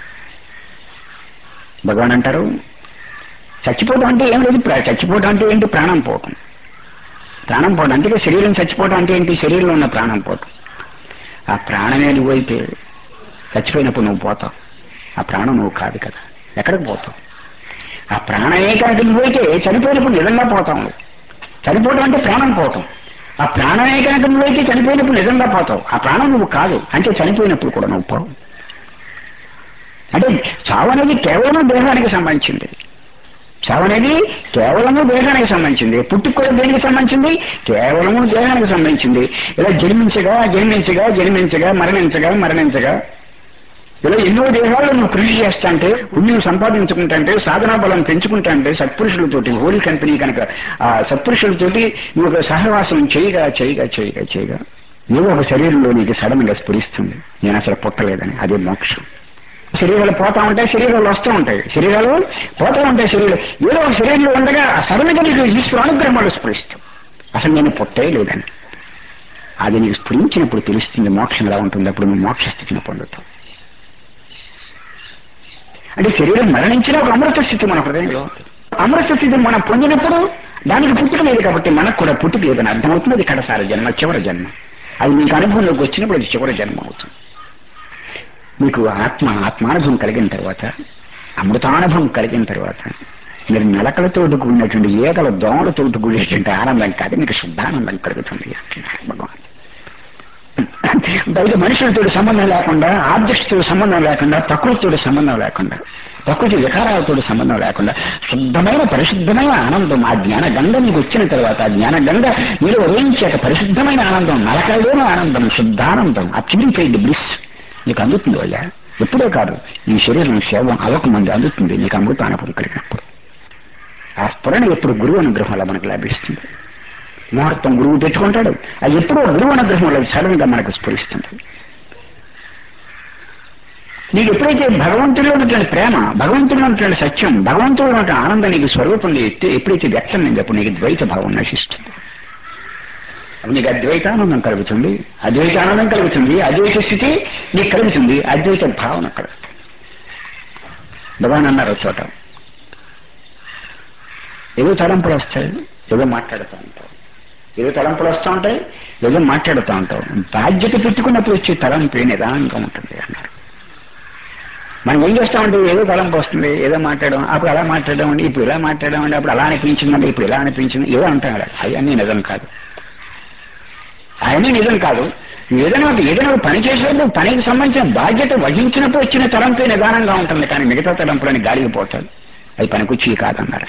[SPEAKER 2] భగవాన్ అంటారు చచ్చిపోవడం అంటే ఏం లేదు ప్రా- చచ్చిపోవడం అంటే ఏంటి ప్రాణం పోవటం ప్రాణం పోవడం అందుకే శరీరం చచ్చిపోవడం అంటే ఏంటి శరీరంలో ఉన్న ప్రాణం పోవటం ఆ ప్రాణమే నువ్వైతే చచ్చిపోయినప్పుడు నువ్వు పోతావు ఆ ప్రాణం నువ్వు కాదు కదా ఎక్కడికి పోతావు ఆ ప్రాణమే కనుక నువ్వైతే చనిపోయినప్పుడు నిజంగా పోతావు నువ్వు చనిపోవడం అంటే ప్రాణం పోవటం ఆ ప్రాణమే కనుక నువ్వైతే చనిపోయినప్పుడు నిజంగా పోతావు ఆ ప్రాణం నువ్వు కాదు అంటే చనిపోయినప్పుడు కూడా నువ్వు పోవు అంటే చావు అనేది కేవలం దేహానికి సంబంధించింది చావు అనేది కేవలము దేహానికి సంబంధించింది పుట్టుక కూడా దేనికి సంబంధించింది కేవలము దేహానికి సంబంధించింది ఇలా జన్మించగా జన్మించగా జన్మించగా మరణించగా మరణించగా ఇలా ఎన్నో దేహాలు నువ్వు కృషి చేస్తా అంటే పుణ్యం సంపాదించుకుంటా అంటే సాధనా బలం పెంచుకుంటా అంటే సత్పురుషులతోటి హోలీ కంపెనీ కనుక ఆ సత్పురుషులతోటి నువ్వు ఒక సహవాసం చేయగా చేయగా చేయగా చేయగా ఏదో ఒక శరీరంలో నీకు సడన్ గా స్ఫురిస్తుంది నేను అసలు పుట్టలేదని అదే మోక్షం శరీరాలు పోతా ఉంటాయి శరీరాలు వస్తూ ఉంటాయి శరీరాలు పోతా ఉంటాయి శరీరాలు ఏదో ఒక శరీరంలో ఉండగా సడన్ గా నీకు ఈశ్వర అనుగ్రహాలు స్ఫురిస్తాం అసలు నేను పుట్టే లేదని అది నీకు స్ఫురించినప్పుడు తెలుస్తుంది మోక్షం ఎలా ఉంటుంది అప్పుడు నువ్వు మోక్ష స్థితిని పొందుతావు అంటే శరీరం మరణించిన ఒక అమృత స్థితి మన హృదయంలో అమృత స్థితి మనం పొందినప్పుడు దానికి పుట్టుక లేదు కాబట్టి మనకు కూడా పుట్టుక లేదని అర్థమవుతుంది అది కడసారి జన్మ చివరి జన్మ అది మీకు అనుభవంలోకి వచ్చినప్పుడు అది చివరి జన్మ అవుతుంది మీకు ఆత్మ ఆత్మానుభవం కలిగిన తర్వాత అమృతానుభవం కలిగిన తర్వాత మీరు నలకలతో కూడినటువంటి ఏకల దోమలతో కూడినటువంటి ఆనందం కాదు మీకు శుద్ధానందం కలుగుతుంది అంటున్నాడు భగవాన్ బయట మనుషులతో సంబంధం లేకుండా ఆబ్జెక్ట్స్తో సంబంధం లేకుండా ప్రకృతితో సంబంధం లేకుండా ప్రకృతి వికారాలతో సంబంధం లేకుండా శుద్ధమైన పరిశుద్ధమైన ఆనందం ఆ జ్ఞాన గంగ మీకు వచ్చిన తర్వాత ఆ జ్ఞాన గంగ మీరు ఉదయించేట పరిశుద్ధమైన ఆనందం నలకలేని ఆనందం శుద్ధానందం ఆ ప్యూరిఫైడ్ బ్లిస్ నీకు అందుతుంది వల్ల ఎప్పుడే కాదు ఈ శరీరం సేవం అవ్వకముందు అందుతుంది నీకు అమృత అనుభవం కలిగినప్పుడు ఆ స్ఫురణ ఎప్పుడు గురువు అనుగ్రహం వల్ల మనకు లభిస్తుంది ముహూర్తం గురువు పెట్టుకుంటాడు అది ఎప్పుడో గురువు అనుగ్రహం వల్ల సడన్ గా మనకు స్ఫురిస్తుంది నీకు ఎప్పుడైతే భగవంతుడిలో ఉన్నటువంటి ప్రేమ భగవంతుడిలో ఉన్నటువంటి సత్యం భగవంతుడిలో ఉన్నటువంటి ఆనందం నీకు స్వరూపంలో ఎత్తి ఎప్పుడైతే వ్యక్తమైంది అప్పుడు నీకు ద్వైత భావం నశిస్తుంది అప్పుడు నీకు అద్వైతానందం కలుగుతుంది అద్వైతానందం కలుగుతుంది అద్వైత స్థితి నీకు కలుగుతుంది అద్వైత భావన కలుగుతుంది భగవాన్ అన్నారు ఒక చోట ఏదో తలంపులు వస్తాయి ఏదో మాట్లాడుతూ ఉంటావు ఏదో తలంపులు వస్తూ ఉంటాయి ఏదో మాట్లాడుతూ ఉంటావు బాధ్యత పెట్టుకున్నప్పుడు వచ్చే తలంపు నిదానంగా ఉంటుంది అన్నారు మనం ఏం చేస్తామంటే ఏదో తలంపు వస్తుంది ఏదో మాట్లాడడం అప్పుడు అలా మాట్లాడడం అండి ఇప్పుడు ఇలా మాట్లాడడం అండి అప్పుడు అలా అనిపించిందండి ఇప్పుడు ఇలా అనిపించింది ఏదో అంటాం కదా అవన్నీ నిజం కాదు అవన్నీ నిజం కాదు ఏదైనా ఒక- ఏదైనా ఒక పని చేసేటప్పుడు పనికి సంబంధించిన బాధ్యత వహించినప్పుడు వచ్చిన తలంపే నిదానంగా ఉంటుంది కానీ మిగతా తలంపులని గాలికి పోతాడు అది పనికొచ్చి కాదన్నారు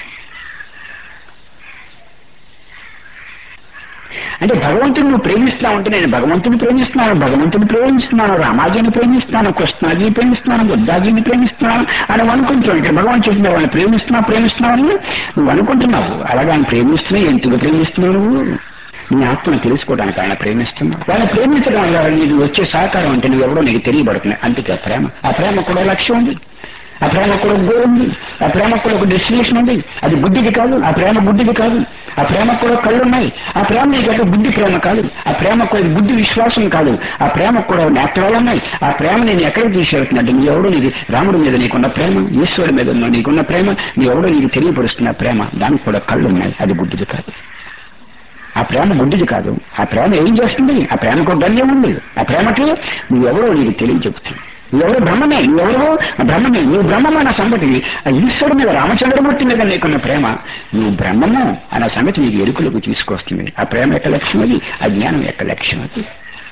[SPEAKER 2] అంటే భగవంతుని నువ్వు ప్రేమిస్తున్నావు అంటే నేను భగవంతుని ప్రేమిస్తున్నాను భగవంతుని ప్రేమిస్తున్నాను రామాజీని ప్రేమిస్తున్నాను కృష్ణాజీ ప్రేమిస్తున్నాను బుద్ధాజీని ప్రేమిస్తున్నాను అని అనుకుంటున్నావు ఇక్కడ భగవాన్ చెప్తున్నావు వాళ్ళని ప్రేమిస్తున్నావు ప్రేమిస్తున్నావు అని నువ్వు అనుకుంటున్నావు అలాగే ఆయన ప్రేమిస్తున్నావు ఎందుకు ప్రేమిస్తున్నావు నువ్వు నీ ఆత్మను తెలుసుకోవడానికి ఆయన ప్రేమిస్తున్నావు ఆయన ప్రేమించడం వల్ల నీకు వచ్చే సహకారం అంటే నువ్వు ఎవరో నీకు తెలియబడుతుంది అందుకే ఆ ప్రేమ ఆ ప్రేమ కూడా లక్ష్యం ఉంది ఆ ప్రేమ కూడా గోల్ ఉంది ఆ ప్రేమ కూడా ఒక డెస్టినేషన్ ఉంది అది బుద్ధిది కాదు ఆ ప్రేమ బుద్ధిది కాదు ఆ ప్రేమ కూడా కళ్ళు ఉన్నాయి ఆ ప్రేమ నీకు అంటే బుద్ధి ప్రేమ కాదు ఆ ప్రేమ కూడా బుద్ధి విశ్వాసం కాదు ఆ ప్రేమ కూడా నేత్రాలు ఉన్నాయి ఆ ప్రేమ నేను ఎక్కడికి తీసుకెళ్తున్నట్టు నీ ఎవడో నీకు రాముడి మీద నీకున్న ప్రేమ ఈశ్వరుడి మీద ఉన్న నీకున్న ప్రేమ నీ ఎవడో నీకు తెలియపరుస్తున్న ప్రేమ దానికి కూడా కళ్ళు ఉన్నాయి అది బుద్ధిది కాదు ఆ ప్రేమ గుడ్డిది కాదు ఆ ప్రేమ ఏం చేస్తుంది ఆ ప్రేమకు గమ్యం ఉంది ఆ ప్రేమకి నువ్వెవరో నీకు తెలియచెప్తుంది నువ్వెవరు బ్రహ్మమే నువ్వెవరో బ్రహ్మమే నువ్వు బ్రహ్మమైన సంగతి ఆ ఈశ్వరుడు మీద రామచంద్రమూర్తి మీద నీకున్న ప్రేమ నువ్వు బ్రహ్మము అన్న సంగతి నీకు ఎరుకులకు తీసుకొస్తుంది ఆ ప్రేమ యొక్క లక్ష్యం అది ఆ జ్ఞానం యొక్క లక్ష్యం అది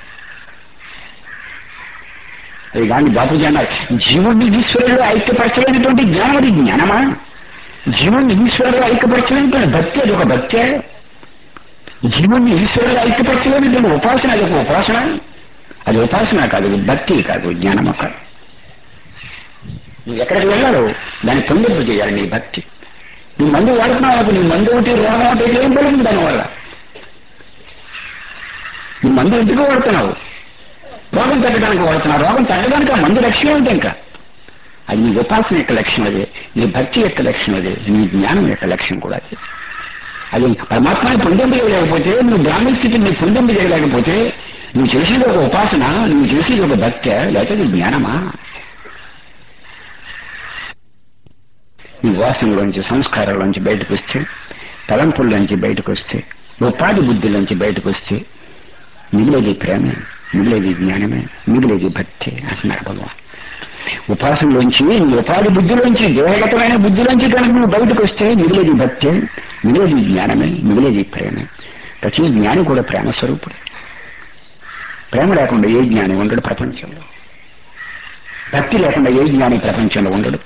[SPEAKER 2] అది కానీ బాపూజీ అన్నారు జీవుణ్ణి ఈశ్వరుడు ఐక్యపరచలేనటువంటి జ్ఞానం అది జ్ఞానమా జీవుణ్ణి ఈశ్వరుడు ఐక్యపరచలేనటువంటి భక్తి అది ఒక భక్తే జీవుణ్ణి ఈశ్వరుడు ఐక్యపరచలేనటువంటి ఉపాసన అది ఒక ఉపాసన అది ఉపాసన కాదు అది భక్తి కాదు జ్ఞానము కాదు నువ్వు ఎక్కడికి వెళ్ళాలో దాన్ని తొందరపు చేయాలి నీ భక్తి నువ్వు మందు వాడుతున్నావు నీ మందు ఒకటి రోగం ఒకటి ఏం పడుతుంది దానివల్ల నువ్వు మందు ఎందుకు వాడుతున్నావు రోగం తగ్గడానికి వాడుతున్నావు రోగం తగ్గడానికి ఆ మందు లక్ష్యం ఏంటి ఇంకా అది నీ ఉపాసన యొక్క లక్ష్యం అదే నీ భక్తి యొక్క లక్ష్యం అదే నీ జ్ఞానం యొక్క లక్ష్యం కూడా అదే అది పరమాత్మని పొందింపజేయలేకపోతే నువ్వు బ్రాహ్మణ స్థితిని నువ్వు పొందింపజేయలేకపోతే నువ్వు చేసేది ఒక ఉపాసన నువ్వు చేసేది ఒక భక్త లేకపోతే అది జ్ఞానమా ఈ వాసనలోంచి సంస్కారాల్లోంచి బయటకు వస్తే తలంపుల్లోంచి బయటకు వస్తే ఉపాధి బుద్ధిలోంచి బయటకు వస్తే మిగిలేది ప్రేమే మిగిలేది జ్ఞానమే మిగిలేది భక్తి అంటున్నారు భగవాన్ ఉపాసనలోంచి నీ ఉపాధి బుద్ధిలోంచి దేహగతమైన బుద్ధిలోంచి కనుక నువ్వు బయటకు వస్తే మిగిలేది భక్తి మిగిలేది జ్ఞానమే మిగిలేది ప్రేమే ప్రతి జ్ఞాని కూడా ప్రేమ స్వరూపుడు ప్రేమ లేకుండా ఏ జ్ఞాని ఉండడు ప్రపంచంలో భక్తి లేకుండా ఏ జ్ఞాని ప్రపంచంలో ఉండడు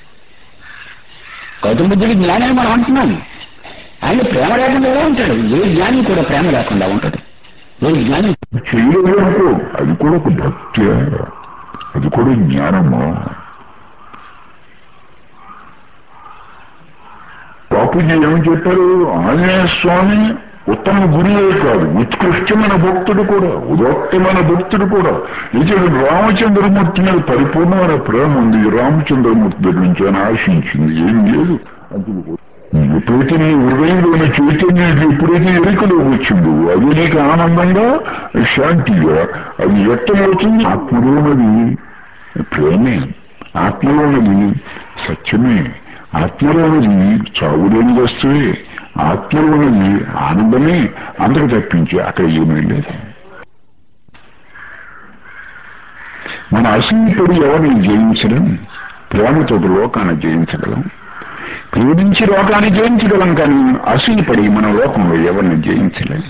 [SPEAKER 2] గౌతమ బుద్ధుడి జ్ఞానాన్ని మనం అంటున్నాం ఆయన ప్రేమ లేకుండా ఎలా ఉంటాడు ఏ జ్ఞాని కూడా ప్రేమ లేకుండా ఉంటాడు ఏ జ్ఞాని
[SPEAKER 3] చేయలేదనుకో అది కూడా ఒక భక్తి అది కూడా జ్ఞానము బాపూజీ ఏమని చెప్పారు ఆంజనేయ స్వామి ఉత్తమ గురువే కాదు ఉత్కృష్టమైన భక్తుడు కూడా ఉదోత్తమైన భక్తుడు కూడా నిజం రామచంద్రమూర్తి మీద పరిపూర్ణమైన ప్రేమ ఉంది రామచంద్రమూర్తి దగ్గర నుంచి ఆయన ఆశించింది ఏం లేదు ఎప్పుడైతే నీ హృదయంలోని చైతన్యం ఎప్పుడైతే ఎరుకలోకి వచ్చిందో అది నీకు ఆనందంగా శాంతిగా అది వ్యక్తమవుతుంది ఆత్మలోనది ప్రేమే ఆత్మలోనది సత్యమే ఆత్మలోనది చావులేని వస్తువే ఆత్మలోనది ఆనందమే అందరికి తప్పించి అక్కడ ఏమీ లేదు మన అసూయపడి ఎవరిని జయించడం ప్రేమతో లోకాన్ని జయించగలం ప్రేమించి లోకాన్ని జయించగలం కానీ అసూయపడి మన లోకంలో ఎవరిని జయించలేం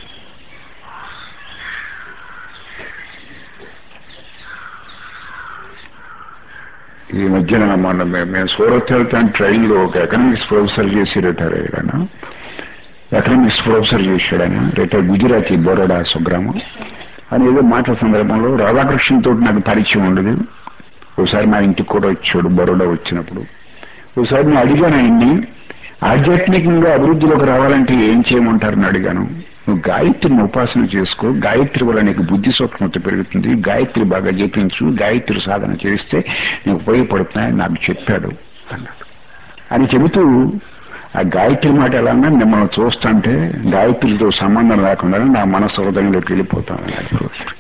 [SPEAKER 3] ఈ మధ్యన మన మే- మేము సూరత్ వెళ్తాను ట్రైన్ లో ఒక ఎకనామిక్స్ ప్రొఫెసర్ చేసి రిటైర్ అయ్యాను ఎకనామిక్స్ ప్రొఫెసర్ చేశాడు ఆయన రిటైర్ గుజరాతీ బరోడా స్వగ్రామం అని ఏదో మాటల సందర్భంలో రాధాకృష్ణ తోటి నాకు పరిచయం ఉండదు ఒకసారి మా ఇంటికి కూడా వచ్చాడు బరోడా వచ్చినప్పుడు ఒకసారి నేను అడిగాను ఆయన్ని ఆధ్యాత్మికంగా అభివృద్ధిలోకి రావాలంటే ఏం చేయమంటారని అడిగాను నువ్వు గాయత్రిని ఉపాసన చేసుకో గాయత్రి వల్ల నీకు బుద్ధి సూక్ష్మత పెరుగుతుంది గాయత్రి బాగా జపించు గాయత్రి సాధన చేస్తే నీకు ఉపయోగపడుతున్నాయని నాకు చెప్పాడు అన్నాడు అని చెబుతూ ఆ గాయత్రి మాట ఎలా అన్నా మిమ్మల్ని చూస్తుంటే గాయత్రితో సంబంధం లేకుండా నా మనసు హృదయంలోకి వెళ్ళిపోతాను అన్నాడు ప్రొఫెసర్.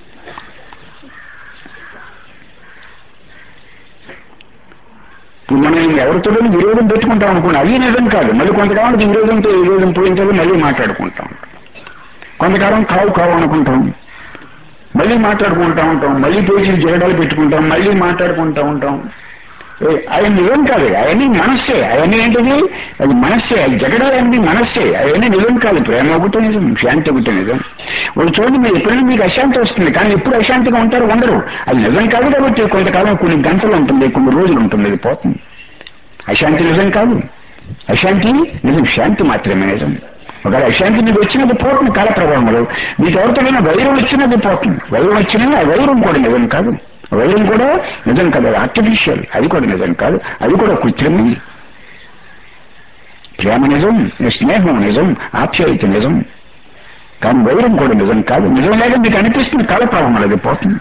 [SPEAKER 3] ఇప్పుడు మనం ఎవరితో విరోధం పెట్టుకుంటాం అనుకోండి అది నిజం కాదు మళ్ళీ కొంతకాలం విరోధంతో విరోధం పోయిన తర్వాత మళ్ళీ మాట్లాడుకుంటాం కొంతకాలం కావు కావు అనుకుంటాం మళ్ళీ మాట్లాడుకుంటా ఉంటాం మళ్ళీ పోయి జగడాలు పెట్టుకుంటాం మళ్ళీ మాట్లాడుకుంటా ఉంటాం ఏ, ఆయన నిజం కాదు అవన్నీ మనస్సే అవన్నీ ఏంటిది అది మనస్సే అది జగడాలన్నీ మనస్సే అవన్నీ నిజం కాదు ప్రేమ ఒకటే నిజం శాంతి ఒకటే నిజం వాళ్ళు చూడండి మీరు ఎప్పుడైనా మీకు అశాంతి వస్తుంది కానీ ఎప్పుడు అశాంతిగా ఉంటారు ఉండరు అది నిజం కాదు కాబట్టి కొంతకాలం కొన్ని గంటలు ఉంటుంది కొన్ని రోజులు ఉంటుంది అది పోతుంది అశాంతి నిజం కాదు అశాంతి నిజం శాంతి మాత్రమే నిజం ఒకవేళ అశాంతి మీకు వచ్చినది పోతుంది కాల ప్రభావంలో మీకు ఎవరితోనైనా వైరం వచ్చినది పోతుంది వైరం వచ్చినా ఆ వైరం కూడా నిజం కాదు వైరం కూడా నిజం కాదు అది ఆర్టిఫిషియల్ అది కూడా నిజం కాదు అది కూడా కృత్రిమం ప్రేమ నిజం స్నేహం నిజం ఆప్యాయత నిజం కానీ వైరం కూడా నిజం కాదు నిజం లేక మీకు అనిపిస్తుంది కళ ప్రభావం అది పోతుంది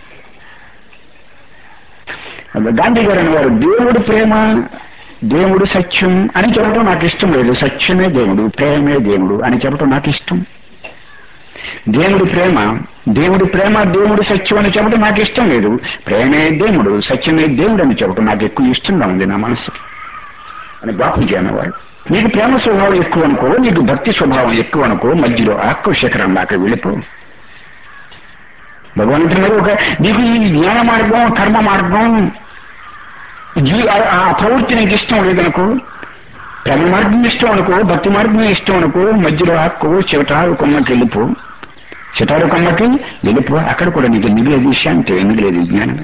[SPEAKER 3] గాంధీ గారు అనేవారు దేవుడు ప్రేమ దేవుడు సత్యం అని చెప్పడం నాకు ఇష్టం లేదు సత్యమే దేవుడు ప్రేమే దేవుడు అని చెప్పడం నాకు ఇష్టం దేవుడి ప్రేమ దేవుడి ప్రేమ దేవుడు సత్యం అని చెప్పడం నాకు ఇష్టం లేదు ప్రేమే దేవుడు సత్యమే దేవుడు అని చెప్పడం నాకు ఎక్కువ ఇష్టంగా ఉంది నా మనసు అని బాపూజీ అనేవారు నీకు ప్రేమ స్వభావం ఎక్కువ అనుకో నీకు భక్తి స్వభావం ఎక్కువ అనుకో మధ్యలో ఆత్మ శిఖరం దాకా వెళ్ళిపో భగవంతుడు మరి ఒక నీకు ఈ జ్ఞాన మార్గం కర్మ మార్గం జీ ఆ- ఆ ప్రవృత్తి నీకు ఇష్టం లేదనుకో ప్రేమ మార్గం ఇష్టం అనుకో భక్తి మార్గం ఇష్టం అనుకో మధ్యలో ఆక్కో చివటారు కొమ్మకి వెళ్ళిపో చిటారు కొమ్మకి వెళ్ళిపో అక్కడ కూడా నీకు మిగిలేదు శాంతి మిగిలేదు జ్ఞానం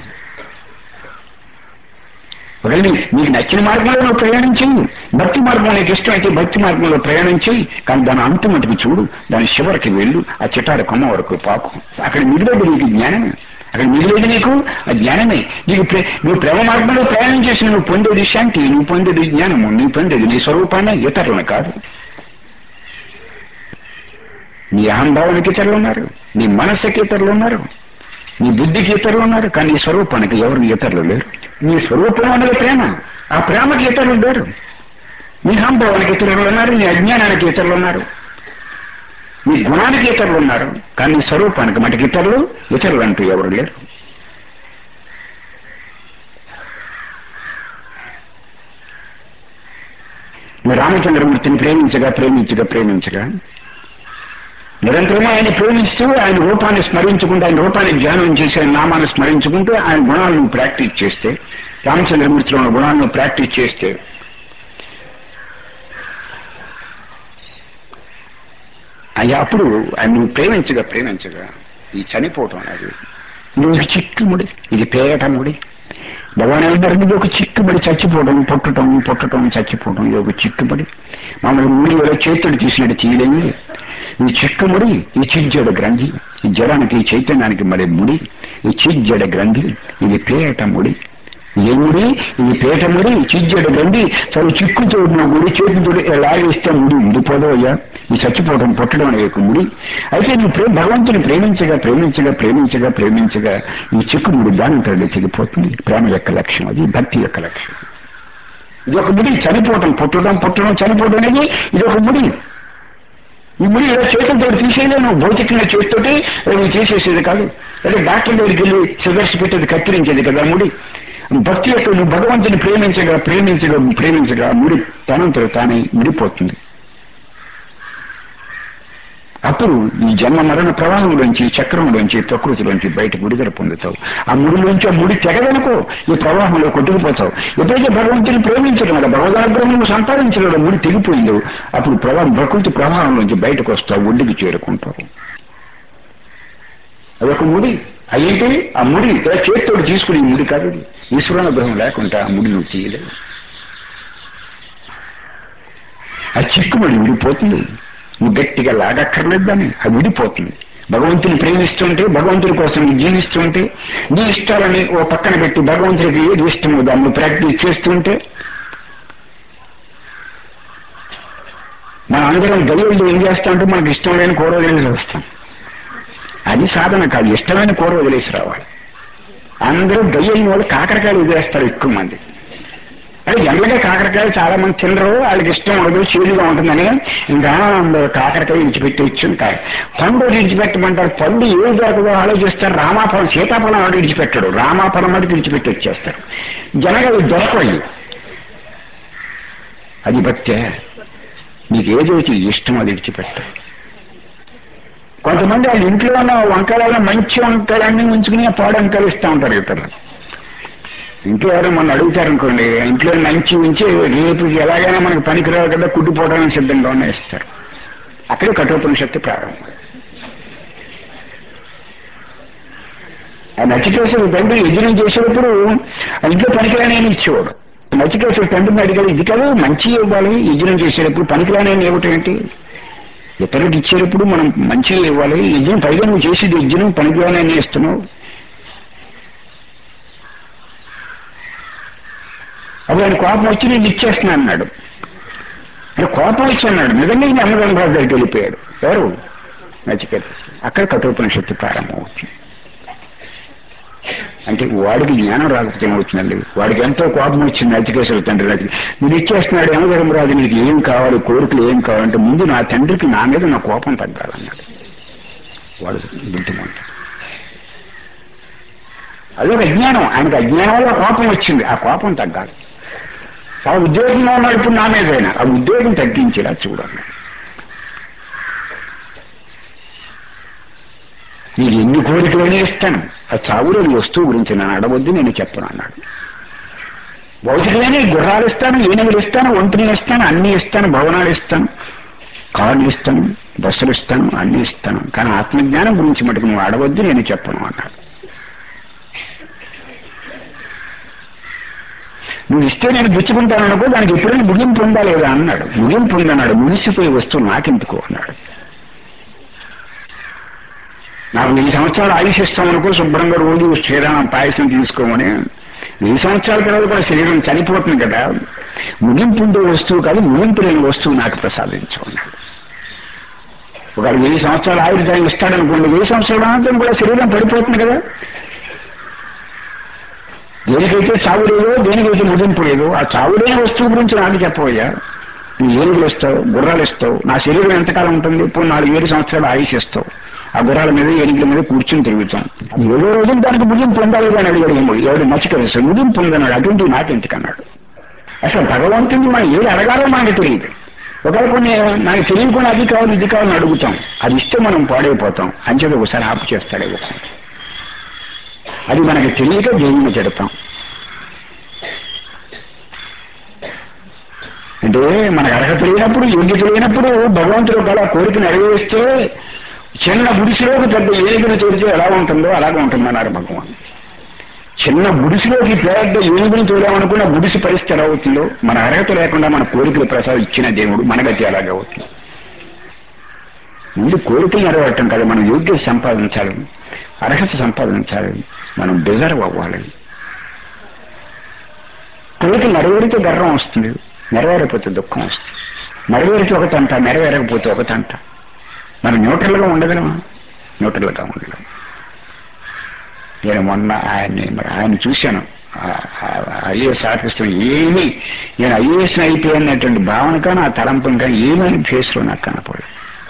[SPEAKER 3] ఒకవేళ నీ- నీకు నచ్చిన మార్గంలో నువ్వు ప్రయాణం చెయ్యి భక్తి మార్గం నీకు ఇష్టమైతే భక్తి మార్గంలో ప్రయాణం చెయ్యి కానీ దాని అంతం మటుకు చూడు దాని చివరికి వెళ్ళు ఆ చిటారు కొమ్మ వరకు పాకు అక్కడ మిగిలేదు నీకు జ్ఞానమే అక్కడ మిగిలేదు నీకు ఆ జ్ఞానమే నీకు ప్రే- నువ్వు ప్రేమ మార్గంలో ప్రయాణం చేసి నువ్వు పొందేది శాంతి నువ్వు పొందేది జ్ఞానము నువ్వు పొందేది నీ స్వరూపాన్ని ఇతరులను కాదు నీ అహంభావానికి ఇతరులు ఉన్నారు నీ మనస్సుకి ఇతరులు ఉన్నారు నీ బుద్ధికి ఇతరులు ఉన్నారు కానీ నీ స్వరూపానికి ఎవరు ఇతరులు లేరు నీ స్వరూపం అనేది ప్రేమ ఆ ప్రేమకి ఇతరులు లేరు నీ అహంభావానికి ఇతరులు ఉన్నారు నీ అజ్ఞానానికి ఇతరులు ఉన్నారు నీ గుణానికి ఇతరులు ఉన్నారు కానీ నీ స్వరూపానికి మటుకు ఇతరులు ఇతరులు అంటూ ఎవరు లేరు నువ్వు రామచంద్రమూర్తిని ప్రేమించగా ప్రేమించగా ప్రేమించగా నిరంతరము ఆయన ప్రేమిస్తూ ఆయన రూపాన్ని స్మరించుకుంటూ ఆయన రూపాన్ని ధ్యానం చేసి ఆయన నామాన్ని స్మరించుకుంటూ ఆయన గుణాలను ప్రాక్టీస్ చేస్తే రామచంద్రమూర్తిలో ఉన్న గుణాలను ప్రాక్టీస్ చేస్తే అయ్యా అప్పుడు ఆయన నువ్వు ప్రేమించగా ప్రేమించగా ఈ చనిపోవటం అనేది ఇది ఒక చిక్కుముడి ఇది పేయటముడి భగవాన్ అందరికీ ఇది ఒక చిక్కుబడి చచ్చిపోవడం పుట్టడం పుట్టడం చచ్చిపోవడం ఇది ఒక చిక్కుబడి మామూలు ముడిలో చేతుడు తీసినట్టు తీయలేమి ఈ చిక్కుముడి ఈ చిజ్జడ గ్రంథి ఈ జడానికి ఈ చైతన్యానికి మరి ముడి ఈ చిజ్జడ గ్రంథి ఇది పేట ముడి ఏ ముడి ఇది పేట ముడి చిజ్జడ గ్రంథి సరే చిక్కుతో ఉన్న ముడి చేతితో లాగేస్తే ముడి ఉండిపోదు అయ్యా ఈ చచ్చిపోవడం పుట్టడం అనే యొక్క ముడి అయితే నువ్వు ప్రే భగవంతుని ప్రేమించగా ప్రేమించగా ప్రేమించగా ప్రేమించగా ఈ చిక్కు ముడి దాని తరలి తెగిపోతుంది ప్రేమ యొక్క లక్ష్యం అది భక్తి యొక్క లక్ష్యం ఇది ఒక ముడి చనిపోవటం పుట్టడం పుట్టడం చనిపోవడం అనేది ఇది ఒక ముడి ఈ ముడి ఇలా చేతులతో తీసేయలేను భౌతికంగా చేతితోటి అది తీసేసేది కాదు అదే డాక్టర్ దగ్గరికి వెళ్ళి సిజర్స్ పెట్టేది కత్తిరించేది కదా ముడి భక్తి యొక్క నువ్వు భగవంతుని ప్రేమించగా ప్రేమించగా ప్రేమించగా ముడి తనంతట తానే ముడిపోతుంది అప్పుడు ఈ జన్మ మరణ ప్రవాహంలోంచి చక్రంలోంచి ప్రకృతిలోంచి బయటకు విడుదల పొందుతావు ఆ ముడిలోంచి ఆ ముడి తెగదనుకో ఈ ప్రవాహంలో కొట్టుకుపోతావు ఎప్పుడైతే భగవంతుని ప్రేమించడం వల్ల భగవదాగ్రహం నువ్వు సంపాదించడం వల్ల ముడి తెగిపోయిందో అప్పుడు ప్రవాహం ప్రకృతి ప్రవాహంలోంచి బయటకు వస్తావు ఒడ్డుకి చేరుకుంటావు అదొక ముడి అయ్యేంటి ఆ ముడి ఇలా చేతితోటి తీసుకుని ఈ ముడి కాదు ఇది. ఈశ్వరానుగ్రహం లేకుండా ఆ ముడి నువ్వు చేయలేవు ఆ చిక్కుముడి విడిపోతుంది నువ్వు గట్టిగా లాగక్కర్లేదు దాన్ని అది విడిపోతుంది భగవంతుని ప్రేమిస్తుంటే భగవంతుడి కోసం నువ్వు జీవిస్తుంటే నీ ఇష్టాలని ఓ పక్కన పెట్టి భగవంతుడికి ఏది ఇష్టమో దాన్ని ప్రాక్టీస్ చేస్తుంటే మనం అందరం గయ్యలు ఏం చేస్తామంటే మనకు ఇష్టం లేని కూర వదిలేసి వస్తాం అది సాధన కాదు ఇష్టమైన కూర వదిలేసి రావాలి అందరూ గయ్యని వాళ్ళు కాకరకాయలు వదిలేస్తారు ఎక్కువ మంది అంటే జనరల్గా కాకరకాయ చాలా మంది తినరు వాళ్ళకి ఇష్టం ఉండదు చీలుగా ఉంటుందని ఇంకా అందరూ కాకరకాయ విడిచిపెట్టి ఇచ్చుంటారు పండు విడిచిపెట్టమంటారు పండు ఏది దొరకదో ఆలోచిస్తారు రామాఫలం సీతాఫలం ఆడు విడిచిపెట్టాడు రామాఫలం అది విడిచిపెట్టి వచ్చేస్తారు జనగా ఇది దొరకవు అది భక్తే నీకు ఏదైతే ఇష్టం అది విడిచిపెట్టారు కొంతమంది వాళ్ళ ఇంట్లో ఉన్న వంకాయలలో మంచి వంకాయలన్నీ ఉంచుకుని ఆ పాడు వంకాయలు ఇస్తూ ఉంటారు ఇతరులు ఇంట్లో ఎవరు మన అడుగుతారనుకోండి ఇంట్లో మంచి ఉంచి రేపు ఎలాగైనా మనకు పనికిరావు కదా కుట్టిపోవడానికి సిద్ధంగా ఉన్న ఇస్తారు అక్కడే కఠోపనిషత్తు ప్రారంభం ఆ నచికేశ్వరు తండ్రి యజ్ఞం చేసేటప్పుడు ఆ ఇంట్లో పనికిరాని ఇచ్చేవాడు నచికేశ్వరు తండ్రిని అడిగాడు ఇది కాదు మంచి ఇవ్వాలి యజ్ఞం చేసేటప్పుడు పనికిరాని ఇవ్వటం ఏంటి ఇతరులకు ఇచ్చేటప్పుడు మనం మంచిగా ఇవ్వాలి యజ్ఞం పైగా నువ్వు చేసేది యజ్ఞం పనికిరాని ఇస్తున్నావు అప్పుడు ఆయన కోపం వచ్చి నేను ఇచ్చేస్తున్నా అన్నాడు అంటే కోపం వచ్చి అన్నాడు నిజంగా ఈయన అన్నదాన రాజు దగ్గరికి వెళ్ళిపోయాడు ఎవరు నచికేత అక్కడ కఠోపనిషత్తు ప్రారంభమవుతుంది అంటే వాడికి జ్ఞానం రాకపోతే ఏమవుతుందండి వాడికి ఎంతో కోపం వచ్చింది నచికేశ్వర తండ్రి నచిక మీరు ఇచ్చేస్తున్నాడు యమధర్మరాజు నీకు ఏం కావాలి కోరికలు ఏం కావాలంటే ముందు నా తండ్రికి నా మీద నా కోపం తగ్గాలన్నాడు వాడు బుద్ధిమంతుడు అదొక అజ్ఞానం ఆయనకు అజ్ఞానం వల్ల కోపం వచ్చింది ఆ కోపం తగ్గాలి ఆ ఉద్యోగంలో ఉన్నాడు ఇప్పుడు నా మీదైనా ఆ ఉద్యోగం తగ్గించేలా చూడండి నీకు ఎన్ని కోరికలనే ఇస్తాను ఆ చావులేని వస్తువు గురించి నన్ను అడవద్దు నేను చెప్పను అన్నాడు భౌతికమైన గుర్రాలు ఇస్తాను ఏనుగులు ఇస్తాను ఒంటిని ఇస్తాను అన్ని ఇస్తాను భవనాలు ఇస్తాను కార్లు ఇస్తాను బస్సులు ఇస్తాను అన్ని ఇస్తాను కానీ ఆత్మజ్ఞానం గురించి మటుకు నువ్వు అడవద్దు నేను చెప్పను అన్నాడు నువ్వు ఇస్తే నేను పుచ్చుకుంటాను అనుకో దానికి ఎప్పుడైనా ముగింపు ఉందా లేదా అన్నాడు ముగింపు ఉందన్నాడు ముగిసిపోయే వస్తువు నాకెందుకు అన్నాడు నాకు వెయ్యి సంవత్సరాలు ఆయుష్ ఇస్తాం అనుకో శుభ్రంగా రోజు శ్రీరామ పాయసం తీసుకోమని వెయ్యి సంవత్సరాల తర్వాత కూడా శరీరం చనిపోతుంది కదా ముగింపు ఉండే వస్తువు కాదు ముగింపు లేని వస్తువు నాకు ప్రసాదించు అన్నాడు ఒకవేళ వెయ్యి సంవత్సరాలు ఆయుర్దాయం ఇస్తాడనుకోండి వెయ్యి సంవత్సరాల అనంతరం కూడా శరీరం పడిపోతుంది కదా దేనికైతే చావు లేదో దేనికైతే ముగింపు లేదో ఆ చావు లేని వస్తువు గురించి నాకు చెప్పవయ్యా నువ్వు ఏనుగులు ఇస్తావు గుర్రాలు ఇస్తావు నా శరీరం ఎంతకాలం ఉంటుంది ఇప్పుడు నాలుగు ఏడు సంవత్సరాలు ఆయుష్ ఇస్తావు ఆ గుర్రాల మీద ఏనుగుల మీద కూర్చుని తిరుగుతాం ఏడో రోజులు దానికి ముగింపు పొందాలి అని అడిగాడు ఏమో ఎవడు మర్చిపోయి ముగింపు పొందన్నాడు అటువంటి నాకెందుకన్నాడు అసలు భగవంతుని మనం ఏది అడగాలో మనకు తెలియదు ఒకవేళ కొన్ని నాకు తెలియకుండా అది కావాలి ఇది కావాలని అడుగుతాం అది ఇస్తే మనం పాడైపోతాం అంచేది ఒకసారి ఆపు చేస్తాడే అది మనకి తెలియక దేవుని చెడతాం అంటే మనకు అర్హత లేనప్పుడు యోగ్యత లేనప్పుడు భగవంతుడు గల కోరిక నెరవేరిస్తే చిన్న గుడిసెలోకి పెద్ద ఏనుగును తోడితే ఎలా ఉంటుందో అలాగే ఉంటుందన్నారు భగవాన్ చిన్న గుడిసెలోకి పెద్ద ఏనుగుని తోడామనుకున్న గుడిసి పరిస్థితి ఎలా అవుతుందో మన అర్హత లేకుండా మన కోరికలు ప్రసాదం ఇచ్చిన దేవుడు మన గతి అలాగే అవుతుంది ముందు కోరికలు నెరవేరటం కదా మనం యోగ్యత సంపాదించాలి అర్హత సంపాదించాలి మనం డిజర్వ్ అవ్వాలి కోరికలు నెరవేరితే గర్వం వస్తుంది నెరవేరకపోతే దుఃఖం వస్తుంది నెరవేరితే ఒకటంట నెరవేరకపోతే ఒకటంట మనం న్యూట్రల్గా ఉండగలమా న్యూట్రల్గా ఉండగలం నేను మొన్న ఆయన్ని మరి ఆయన చూశాను ఐఏఎస్ ఆఫీసర్ ఏమీ నేను ఐఏఎస్ అయిపోయినటువంటి భావన కానీ ఆ తలంపం కానీ ఏమీ ఫేస్లో నాకు కనపడదు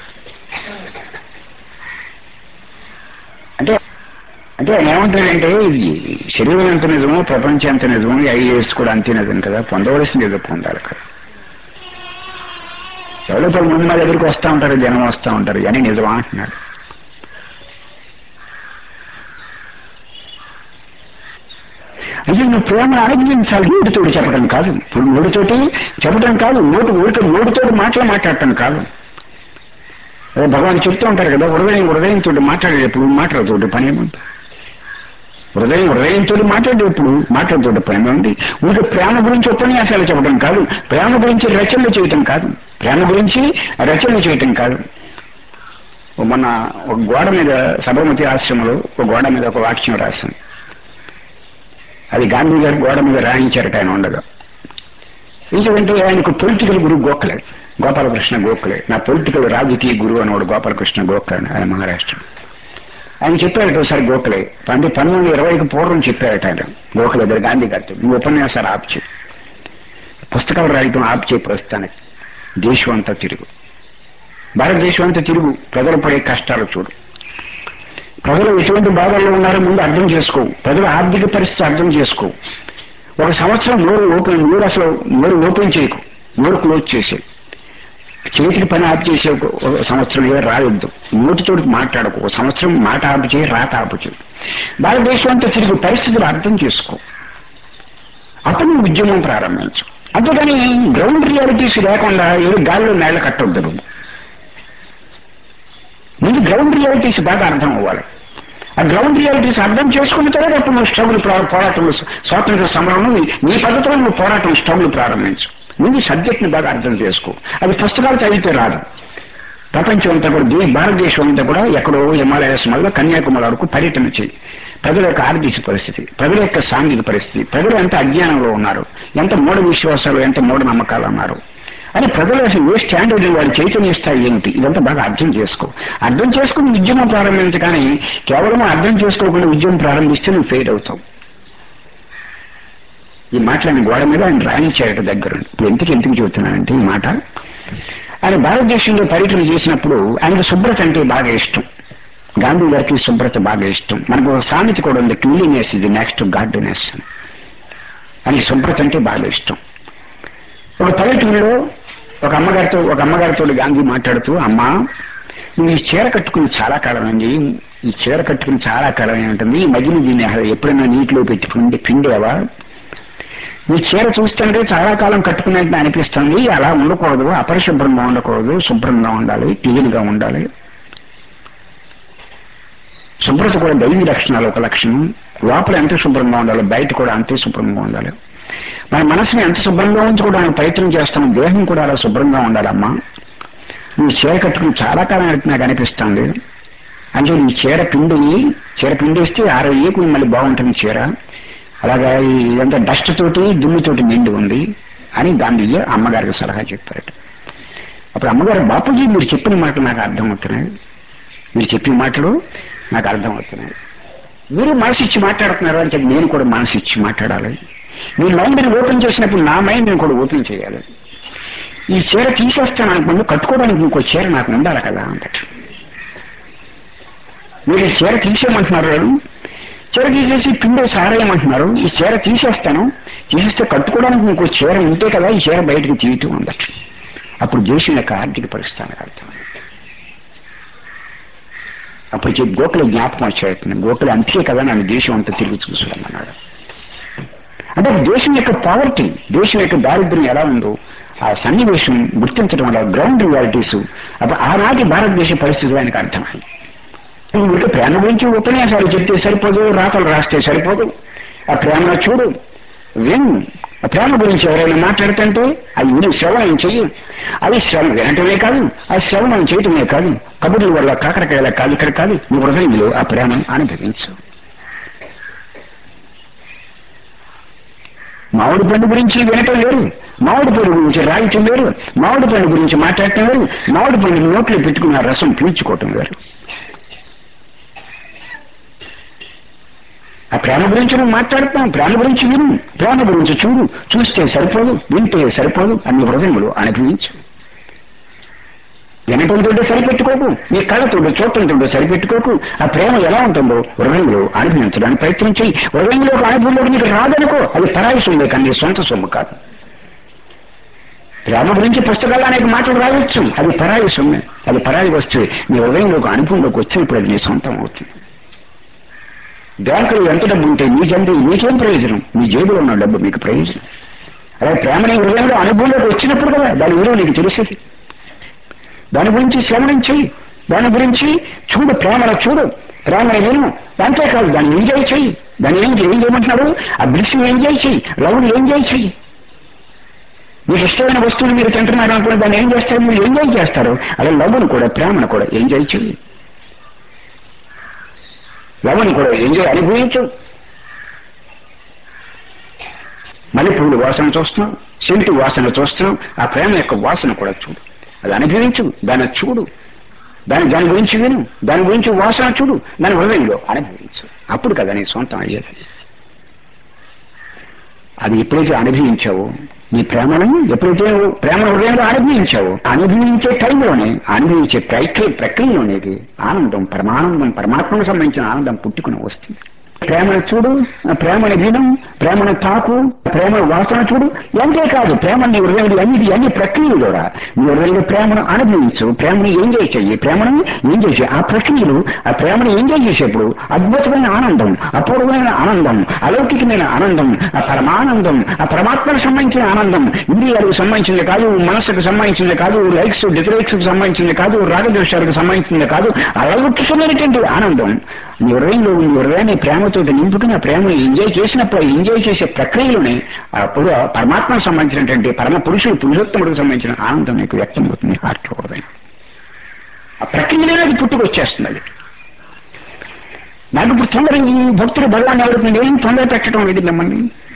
[SPEAKER 3] అంటే అంటే ఆయన ఏమంటాడంటే ఇది శరీరం ఎంత నిజమో ప్రపంచం ఎంత నిజమో ఐఏఎస్ కూడా అంతే నిజం కదా పొందవలసింది ఏదో పొందాలి కదా ఎవరో పది మంది మా దగ్గరికి వస్తూ ఉంటారు జనం వస్తూ ఉంటారు అని నిజమా అంటున్నాడు అయితే నువ్వు ప్రేమను అనుభవించాలి నోటితోటి చెప్పడం కాదు ఇప్పుడు నోటితోటి చెప్పడం కాదు నోటి ఊరికి నోటితోటి మాటలు మాట్లాడటం కాదు అదే భగవాన్ చెప్తూ ఉంటారు కదా హృదయం హృదయంతో మాట్లాడేటప్పుడు మాట్లాడుతోటి పని ఏముంది హృదయం హృదయంతో మాట్లాడేటప్పుడు మాట్లాడుతోటి పని ఏముంది ఊరికి ప్రేమ గురించి ఉపన్యాసాలు చెప్పడం కాదు ప్రేమ గురించి రచనలు చేయటం కాదు ప్రేమ గురించి రచనలు చేయటం కాదు మొన్న ఒక గోడ మీద సబర్మతి ఆశ్రమంలో ఒక గోడ మీద ఒక వాక్యం రాసింది అది గాంధీ గారు గోడ మీద రాయించారట ఆయన ఉండగా ఎందుకంటే ఆయనకు పొలిటికల్ గురువు గోఖలే గోపాలకృష్ణ గోఖలే నా పొలిటికల్ రాజకీయ గురువు అనేవాడు గోపాలకృష్ణ గోఖలే ఆయన మహారాష్ట్ర ఆయన చెప్పారట ఒకసారి గోఖలే అంటే పంతొమ్మిది వందల ఇరవైకి పూర్వం చెప్పారట ఆయన గోఖలే దగ్గర గాంధీ గారితో నువ్వు ఉపన్యాసాలు ఆపుచే పుస్తకాలు రాయటం ఆపుచే ప్రస్తుతానికి దేశం అంతా తిరుగు భారతదేశం అంతా తిరుగు ప్రజలు పడే కష్టాలు చూడు ప్రజలు ఎటువంటి బాధల్లో ఉన్నారో ముందు అర్థం చేసుకో ప్రజల ఆర్థిక పరిస్థితి అర్థం చేసుకో ఒక సంవత్సరం నోరు ఓపెన్ నోరు అసలు నోరు ఓపెన్ చేయకు నోరు క్లోజ్ చేసే చేతికి పని ఆపు చేసే ఒక ఒక సంవత్సరం ఏదో రాయొద్దు నోటితో మాట్లాడకు ఒక సంవత్సరం మాట ఆపు చేయి రాత ఆపు చేయి భారతదేశం అంతా తిరిగి పరిస్థితులు అర్థం చేసుకో అప్పుడు నువ్వు ఉద్యమం ప్రారంభించు అంతేగాని గ్రౌండ్ రియాలిటీస్ లేకుండా ఏదో గాల్లో నేల కట్టొద్దు నువ్వు ముందు గ్రౌండ్ రియాలిటీస్ బాగా అర్థం అవ్వాలి ఆ గ్రౌండ్ రియాలిటీస్ అర్థం చేసుకున్న తర్వాత అప్పుడు నువ్వు స్ట్రగుల్ పోరాటంలో స్వాతంత్ర సమరంలో నీ- నీ పద్ధతిలో నువ్వు పోరాటం స్ట్రగుల్ ప్రారంభించు ముందు సబ్జెక్ట్ ని బాగా అర్థం చేసుకో అది పుస్తకాలు చదివితే రాదు ప్రపంచం అంతా కూడా దే- భారతదేశం అంతా కూడా ఎక్కడో హిమాలయస్ వల్ల కన్యాకుమారి వరకు పర్యటన చేయి ప్రజల యొక్క ఆర్థిక పరిస్థితి ప్రజల యొక్క సాంఘిక పరిస్థితి ప్రజలు ఎంత అజ్ఞానంలో ఉన్నారు ఎంత మూఢ విశ్వాసాలు ఎంత మూఢ నమ్మకాలు ఉన్నారు
[SPEAKER 2] అని ప్రజలు అసలు ఏ స్టాండర్డ్ వాడి చైతన్య స్థాయి ఏమిటి ఇదంతా బాగా అర్థం చేసుకో అర్థం చేసుకుని ఉద్యమం ప్రారంభించ కానీ కేవలం అర్థం చేసుకోకుండా ఉద్యమం ప్రారంభిస్తే నువ్వు ఫెయిల్ అవుతావు ఈ మాటలని గోడ మీద ఆయన రాయించారట దగ్గర ఇప్పుడు ఎందుకు ఎందుకు చెబుతున్నానంటే ఈ మాట ఆయన భారతదేశంలో పర్యటన చేసినప్పుడు ఆయనకు శుభ్రత అంటే బాగా ఇష్టం గాంధీ గారికి శుభ్రత బాగా ఇష్టం మనకు ఒక సామెత కూడా ఉంది క్లీనినెస్ ఇది నెక్స్ట్ గార్డెనెస్ అని శుభ్రత అంటే బాగా ఇష్టం ఒక పల్లెటూరులో ఒక అమ్మగారితో ఒక అమ్మగారితో గాంధీ మాట్లాడుతూ అమ్మా నువ్వు ఈ చీర కట్టుకుని చాలా కాలం అయింది ఈ చీర కట్టుకుని చాలా కాలం ఉంటుంది ఈ మధ్యన దీన్ని ఎప్పుడైనా నీటిలో పెట్టుకుని పిండేవా ఈ చీర చూస్తుంటే చాలా కాలం కట్టుకున్నట్టు అనిపిస్తుంది అలా ఉండకూడదు అపరిశుభ్రంగా ఉండకూడదు శుభ్రంగా ఉండాలి క్లీన్ గా ఉండాలి శుభ్రత కూడా దైవీ లక్షణాలు ఒక లక్షణం లోపల ఎంత శుభ్రంగా ఉండాలి బయట కూడా అంతే శుభ్రంగా ఉండాలి మన మనసుని ఎంత శుభ్రంగా ఉంచుకోవడానికి ప్రయత్నం చేస్తాం దేహం కూడా అలా శుభ్రంగా ఉండాలమ్మా నువ్వు చీర కట్టుకుని చాలా కాలం అయితే నాకు అనిపిస్తుంది అంటే ఈ చీర పిండిని చీర పిండేస్తే ఆరో ఏకు మళ్ళీ బాగుంటుంది చీర అలాగా ఇదంతా డస్ట్ తోటి దుమ్ముతోటి నిండి ఉంది అని దాన్ని అమ్మగారికి సలహా చెప్పారట అప్పుడు అమ్మగారు బాపూజీ మీరు చెప్పిన మాటలు నాకు అర్థమవుతున్నాయి మీరు చెప్పిన మాటలు నాకు అర్థమవుతున్నాయి మీరు మనసు ఇచ్చి మాట్లాడుతున్నారు అని చెప్పి నేను కూడా మనసు ఇచ్చి మాట్లాడాలి మీ మైండ్ని ఓపెన్ చేసినప్పుడు నా మైండ్ని కూడా ఓపెన్ చేయాలి ఈ చీర తీసేస్తాను అనుకుంటే కట్టుకోవడానికి ఇంకో చీర నాకు ఉండాలి కదా అంతట మీరు ఈ చీర తీసేయమంటున్నారు చీర తీసేసి పిండి సారేయమంటున్నారు ఈ చీర తీసేస్తాను తీసేస్తే కట్టుకోవడానికి ఇంకో చీర ఉంటే కదా ఈ చీర బయటకు తీయటం అందట అప్పుడు దేశం యొక్క ఆర్థిక పరిస్థితి నాకు అర్థమైంది అప్పుడు చెప్పి గోకుల జ్ఞాపకం వచ్చేస్తుంది గోకుల అంతే కదా నన్ను దేశం అంతా తిరిగి చూసుకోమన్నాడు అంటే దేశం యొక్క పావర్టీ దేశం యొక్క దారిద్ర్యం ఎలా ఉందో ఆ సన్నివేశం గుర్తించడం వల్ల గ్రౌండ్ రియాలిటీస్ అప్పుడు ఆనాటి భారతదేశ పరిస్థితులు ఆయనకు అర్థమైంది ఊరికి ప్రేమ గురించి ఉపన్యాసాలు చెప్తే సరిపోదు రాతలు రాస్తే సరిపోదు ఆ ప్రేమను చూడు విను ఆ ప్రేమ గురించి ఎవరైనా మాట్లాడుతుంటే అది విని శ్రవణం చెయ్యి అది శ్రవణం వినటమే కాదు ఆ శ్రవణం చేయటమే కాదు కబుర్ల వల్ల కాకరకాయల కాదు ఇక్కడ కాదు నీ హృదయంలో ఆ ప్రేమను అనుభవించు మామిడి పండు గురించి వినటం వేరు మామిడి పండు గురించి రాయటం వేరు మామిడి పండు గురించి మాట్లాడటం వేరు మామిడి పండు నోట్లో పెట్టుకుని ఆ రసం పీల్చుకోవటం వేరు ఆ ప్రేమ గురించి నువ్వు మాట్లాడుతాం ప్రేమ గురించి విను ప్రేమ గురించి చూడు చూస్తే సరిపోదు వింటే సరిపోదు అన్ని హృదయములు అనుభవించు వినటంతో సరిపెట్టుకోకు నీ కళ్ళతో చూడటంతో సరిపెట్టుకోకు ఆ ప్రేమ ఎలా ఉంటుందో హృదయంలో అనుభవించడానికి ప్రయత్నం చేయి హృదయంలో ఒక అనుభవంలోకి నీకు రాదనుకో అది పరాయి సొమ్మే కానీ నీ సొంత సొమ్ము కాదు ప్రేమ గురించి పుస్తకాలు అనేక మాటలు రాయొచ్చు అది పరాయి సొమ్మే అది పరాయి వస్తువు నీ హృదయంలోకి అనుభవంలోకి వచ్చినప్పుడు అది నీ సొంతం అవుతుంది బ్యాంకులో ఎంత డబ్బు ఉంటే మీకెంత మీకేం ప్రయోజనం మీ జేబులో ఉన్న డబ్బు మీకు ప్రయోజనం అలా ప్రేమని హృదయంలో అనుభవంలోకి వచ్చినప్పుడు కదా దాని విలువ నీకు తెలిసేది దాని గురించి శ్రవణం చెయ్యి దాని గురించి చూడు ప్రేమను చూడు ప్రేమను విను అంతేకాదు దాన్ని ఎంజాయ్ చెయ్యి దాన్ని ఏం ఏం చేయమంటున్నాడు ఆ బ్లిస్ని ఎంజాయ్ చెయ్యి లవ్ని ఎంజాయ్ చెయ్యి మీకు ఇష్టమైన వస్తువులు మీరు తింటున్నారు అనుకుని దాన్ని ఏం చేస్తారు మీరు ఎంజాయ్ చేస్తారు అలా లవ్ను కూడా ప్రేమను కూడా ఎంజాయ్ చెయ్యి లవ్ని కూడా ఎంజాయ్ అనుభవించు మల్లెపూలు వాసన చూస్తున్నాం సెంటు వాసన చూస్తున్నాం ఆ ప్రేమ యొక్క వాసన కూడా చూడు అది అనుభవించు దాన్ని చూడు దాని దాని గురించి విను దాని గురించి వాసన చూడు దాని హృదయంలో అనుభవించు అప్పుడు కదా నీ సొంతం అయ్యేది అది ఎప్పుడైతే అనుభవించావో నీ ప్రేమను ఎప్పుడైతే నువ్వు ప్రేమ హృదయంలో అనుభవించావో అనుభవించే టైంలోనే అనుభవించే ప్రక్రియ ప్రక్రియలోనేది ఆనందం పరమానందం పరమాత్మకు సంబంధించిన ఆనందం పుట్టుకుని వస్తుంది ప్రేమను చూడు ప్రేమను విను ప్రేమను తాకు ప్రేమను వాసన చూడు ఎంతే కాదు ప్రేమ నీ హృదయంలో అన్ని అన్ని ప్రక్రియలు కూడా నీ హృదయంలో ప్రేమను అనుభవించు ప్రేమను ఎంజాయ్ చెయ్యి ప్రేమను ఎంజాయ్ చేయి ఆ ప్రక్రియలు ఆ ప్రేమను ఎంజాయ్ చేసేప్పుడు అద్భుతమైన ఆనందం అపూర్వమైన ఆనందం అలౌకికమైన ఆనందం ఆ పరమానందం ఆ పరమాత్మకు సంబంధించిన ఆనందం ఇంద్రియాలకు సంబంధించింది కాదు మనసుకు సంబంధించింది కాదు లైక్స్ డిస్లైక్స్ కు సంబంధించింది కాదు రాగద్వేషాలకు సంబంధించింది కాదు అలౌకికమైనటువంటి ఆనందం నీ హృదయంలో నీ హృదయాన్ని ప్రేమతో నింపుకుని ఆ ప్రేమను ఎంజాయ్ చేసినప్పుడు ఎంజాయ్ చేసే ప్రక్రియలోనే అప్పుడు పరమాత్మకు సంబంధించినటువంటి పరమ పురుషుడు పురుషోత్తముడికి సంబంధించిన ఆనందం నీకు వ్యక్తమవుతుంది హార్ట్ హృదయం ఆ ప్రక్రియలోనే అది పుట్టుకొచ్చేస్తుంది అది నాకు ఇప్పుడు తొందర ఈ భక్తులు భగవాన్ ఎవరికి ఏం తొందర పెట్టడం లేదు మిమ్మల్ని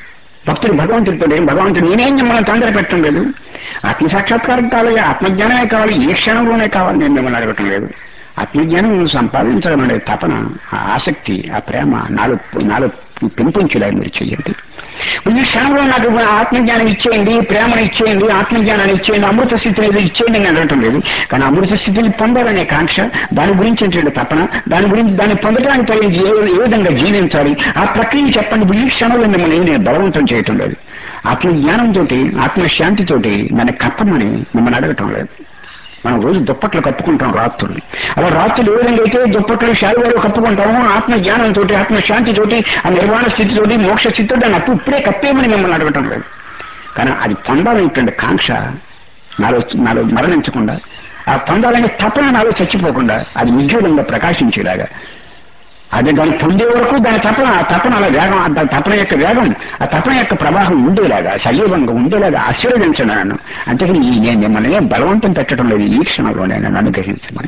[SPEAKER 2] భక్తుడు భగవంతుడితో భగవంతుడు నేనేం మిమ్మల్ని తొందర పెట్టడం లేదు ఆత్మ సాక్షాత్కారం కావాలి ఆత్మజ్ఞానమే కావాలి ఏ క్షణంలోనే కావాలి నేను మిమ్మల్ని అడగటం లేదు ఆత్మజ్ఞానం సంపాదించడం అనే తపన ఆ ఆసక్తి ఆ ప్రేమ నాలో నాలో పెంపొంచేలా మీరు చెయ్యండి ఈ క్షణంలో నాకు ఆత్మజ్ఞానం ఇచ్చేయండి ప్రేమను ఇచ్చేయండి ఆత్మజ్ఞానాన్ని ఇచ్చేయండి అమృత స్థితిని ఏదో ఇచ్చేయండి అని అనటం లేదు కానీ అమృత స్థితిని పొందాలనే కాంక్ష దాని గురించి ఏంటంటే తపన దాని గురించి దాన్ని పొందడానికి తగిన ఏ ఏ విధంగా జీవించాలి ఆ ప్రక్రియ చెప్పండి ఇప్పుడు ఈ క్షణంలో మిమ్మల్ని నేను బలవంతం చేయటం లేదు ఆత్మజ్ఞానంతో ఆత్మశాంతితోటి నన్ను కప్పమని మిమ్మల్ని అడగటం లేదు మనం రోజు దుప్పట్లు కప్పుకుంటాం రాత్రులు అలా రాత్రులు ఏ విధంగా అయితే దుప్పట్లు శాలువాలు కప్పుకుంటామో ఆత్మ జ్ఞానంతో ఆత్మ శాంతితోటి ఆ నిర్వాణ స్థితితోటి మోక్ష స్థితితో దాన్ని అప్పు ఇప్పుడే కప్పేయమని మిమ్మల్ని అడగటం లేదు కానీ అది పొందాలనేటువంటి కాంక్ష నాలో నాలో మరణించకుండా ఆ పొందాలనే తపన నాలో చచ్చిపోకుండా అది ఉజ్వలంగా ప్రకాశించేలాగా అది దాన్ని పొందే వరకు దాని తపన ఆ తపన అలా వేగం ఆ దాని తపన యొక్క వేగం ఆ తపన యొక్క ప్రవాహం ఉండేలాగా సజీవంగా ఉండేలాగా ఆశీర్వదించండి నన్ను అంటే ఈ నేను మిమ్మల్ని ఏం బలవంతం పెట్టడం లేదు ఈ క్షణంలోనే నన్ను అనుగ్రహించమని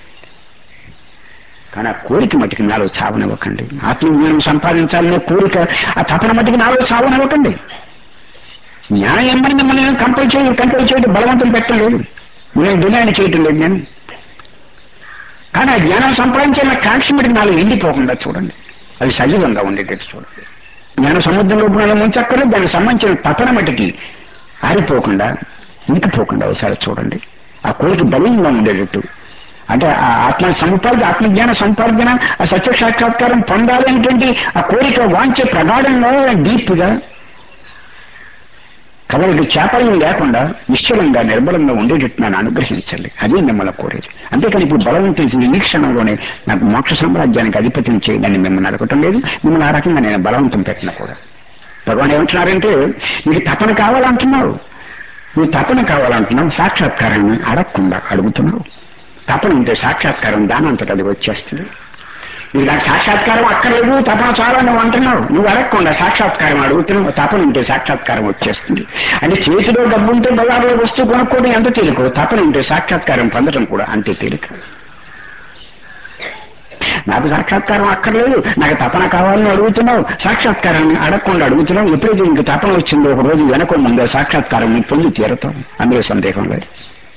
[SPEAKER 2] కానీ ఆ కోరిక మటుకు నాలో చావనివ్వకండి ఆత్మజ్ఞానం సంపాదించాలనే కోరిక ఆ తపన మటుకు నాలో చావనివ్వకండి జ్ఞానం ఏమని మిమ్మల్ని కంపల్ చేయ కంట్రోల్ చేయడం బలవంతం పెట్టడం లేదు నేను డిమాండ్ చేయటం లేదు నేను కానీ ఆ జ్ఞానం సంపాదించిన కాంక్ష మటుకు నాలో ఎండిపోకుండా చూడండి అది సజీవంగా ఉండేటట్టు చూడండి జ్ఞాన సముద్రంలో మనం ముంచక్కర్లేదు దానికి సంబంధించిన తపన మటుకి ఆరిపోకుండా ఇంకిపోకుండా ఒకసారి చూడండి ఆ కోరిక బలంగా ఉండేటట్టు అంటే ఆ ఆత్మ సంపాదన ఆత్మజ్ఞాన సంపాదన ఆ సత్య సాక్షాత్కారం పొందాలి అనేటువంటి ఆ కోరిక వాంచే ప్రగాఢంగా డీప్గా కవలకి చేపలం లేకుండా నిశ్చలంగా నిర్బలంగా ఉండేటట్టు నన్ను అనుగ్రహించండి అదే మిమ్మల్ని కోరేది అంతేకాని ఇప్పుడు బలవంతం ఈ క్షణంలోనే నాకు మోక్ష సామ్రాజ్యానికి అధిపతిని చేయడాన్ని మిమ్మల్ని అడగటం లేదు మిమ్మల్ని ఆ రకంగా నేను బలవంతం పెట్టిన కూడా భగవాన్ ఏమంటున్నారంటే నీకు తపన కావాలంటున్నావు నువ్వు తపన కావాలంటున్నావు సాక్షాత్కారాన్ని అడగకుండా అడుగుతున్నావు తపన ఉంటే సాక్షాత్కారం దానంతట అది వచ్చేస్తుంది నీకు నాకు సాక్షాత్కారం అక్కర్లేదు తపన చాలా నువ్వు అంటున్నావు నువ్వు అడగకుండా సాక్షాత్కారం అడుగుతున్నావు తపన ఉంటే సాక్షాత్కారం వచ్చేస్తుంది అంటే చేతిలో డబ్బు ఉంటే బజార్లో వస్తువు కొనుక్కోవడం ఎంత తేలిక తపన ఉంటే సాక్షాత్కారం పొందడం కూడా అంతే తేలిక నాకు సాక్షాత్కారం అక్కర్లేదు నాకు తపన కావాలని అడుగుతున్నావు సాక్షాత్కారాన్ని అడగకుండా అడుగుతున్నావు ఎప్పుడైతే నీకు తపన వచ్చిందో ఒక రోజు వెనక ముందే సాక్షాత్కారం నువ్వు పొంది తీరతావు అందులో సందేహం లేదు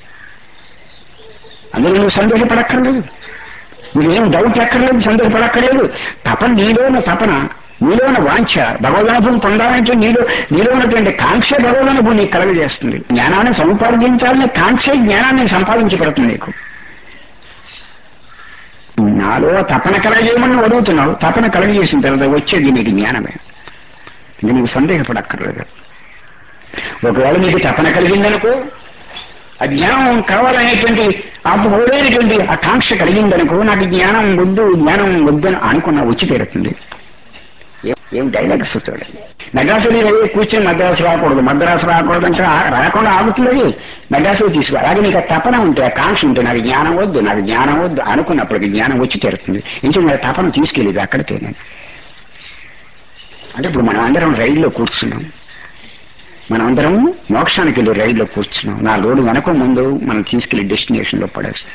[SPEAKER 2] అందులో నువ్వు సందేహపడక్కర్లేదు నువ్వేం డౌట్ ఎక్కర్లేదు సందేహపడక్కర్లేదు తపన నీలోన తపన నీలోన వాంఛ భగవదనుభవం పొందాలంటే నీలో నీలో ఉన్నటువంటి కాంక్ష భగవదనుభవం నీకు కలగజేస్తుంది జ్ఞానాన్ని సంపాదించాలని కాంక్ష జ్ఞానాన్ని సంపాదించి పెడుతుంది నీకు నాలో తపన కలగజేయమని నువ్వు అడుగుతున్నావు తపన కలగజేసిన తర్వాత వచ్చేది నీకు జ్ఞానమే ఇంక నీకు సందేహపడక్కర్లేదు ఒకవేళ నీకు తపన కలిగిందనుకో ఆ జ్ఞానం కావాలనేటువంటి ఆపబోలేనటువంటి ఆ కాంక్ష కలిగిందనుకో నాకు జ్ఞానం వద్దు జ్ఞానం వద్దు అని అనుకున్నా వచ్చి తీరుతుంది ఏం- ఏం డైలాగ్స్ చూడండి మద్రాసులో రైలు కూర్చొని మద్రాసు రాకూడదు మద్రాసు రాకూడదు అంటే ఆ- రాకుండా ఆగుతున్నది మద్రాసు తీసుకో అలాగే నీకు ఆ తపన ఉంటే ఆ కాంక్ష ఉంటే నాకు జ్ఞానం వద్దు నాకు జ్ఞానం వద్దు అనుకున్నప్పటికీ జ్ఞానం వచ్చి తీరుతుంది ఇంకే నా తపన తీసుకెళ్ళేది అక్కడికే నేను అంటే ఇప్పుడు మనం అందరం రైల్లో కూర్చున్నాం మనం అందరం మోక్షానికి వెళ్ళి రైల్లో కూర్చున్నాం నా రోడ్డు వెనక ముందు మనం తీసుకెళ్లి డెస్టినేషన్ లో పడేస్తాం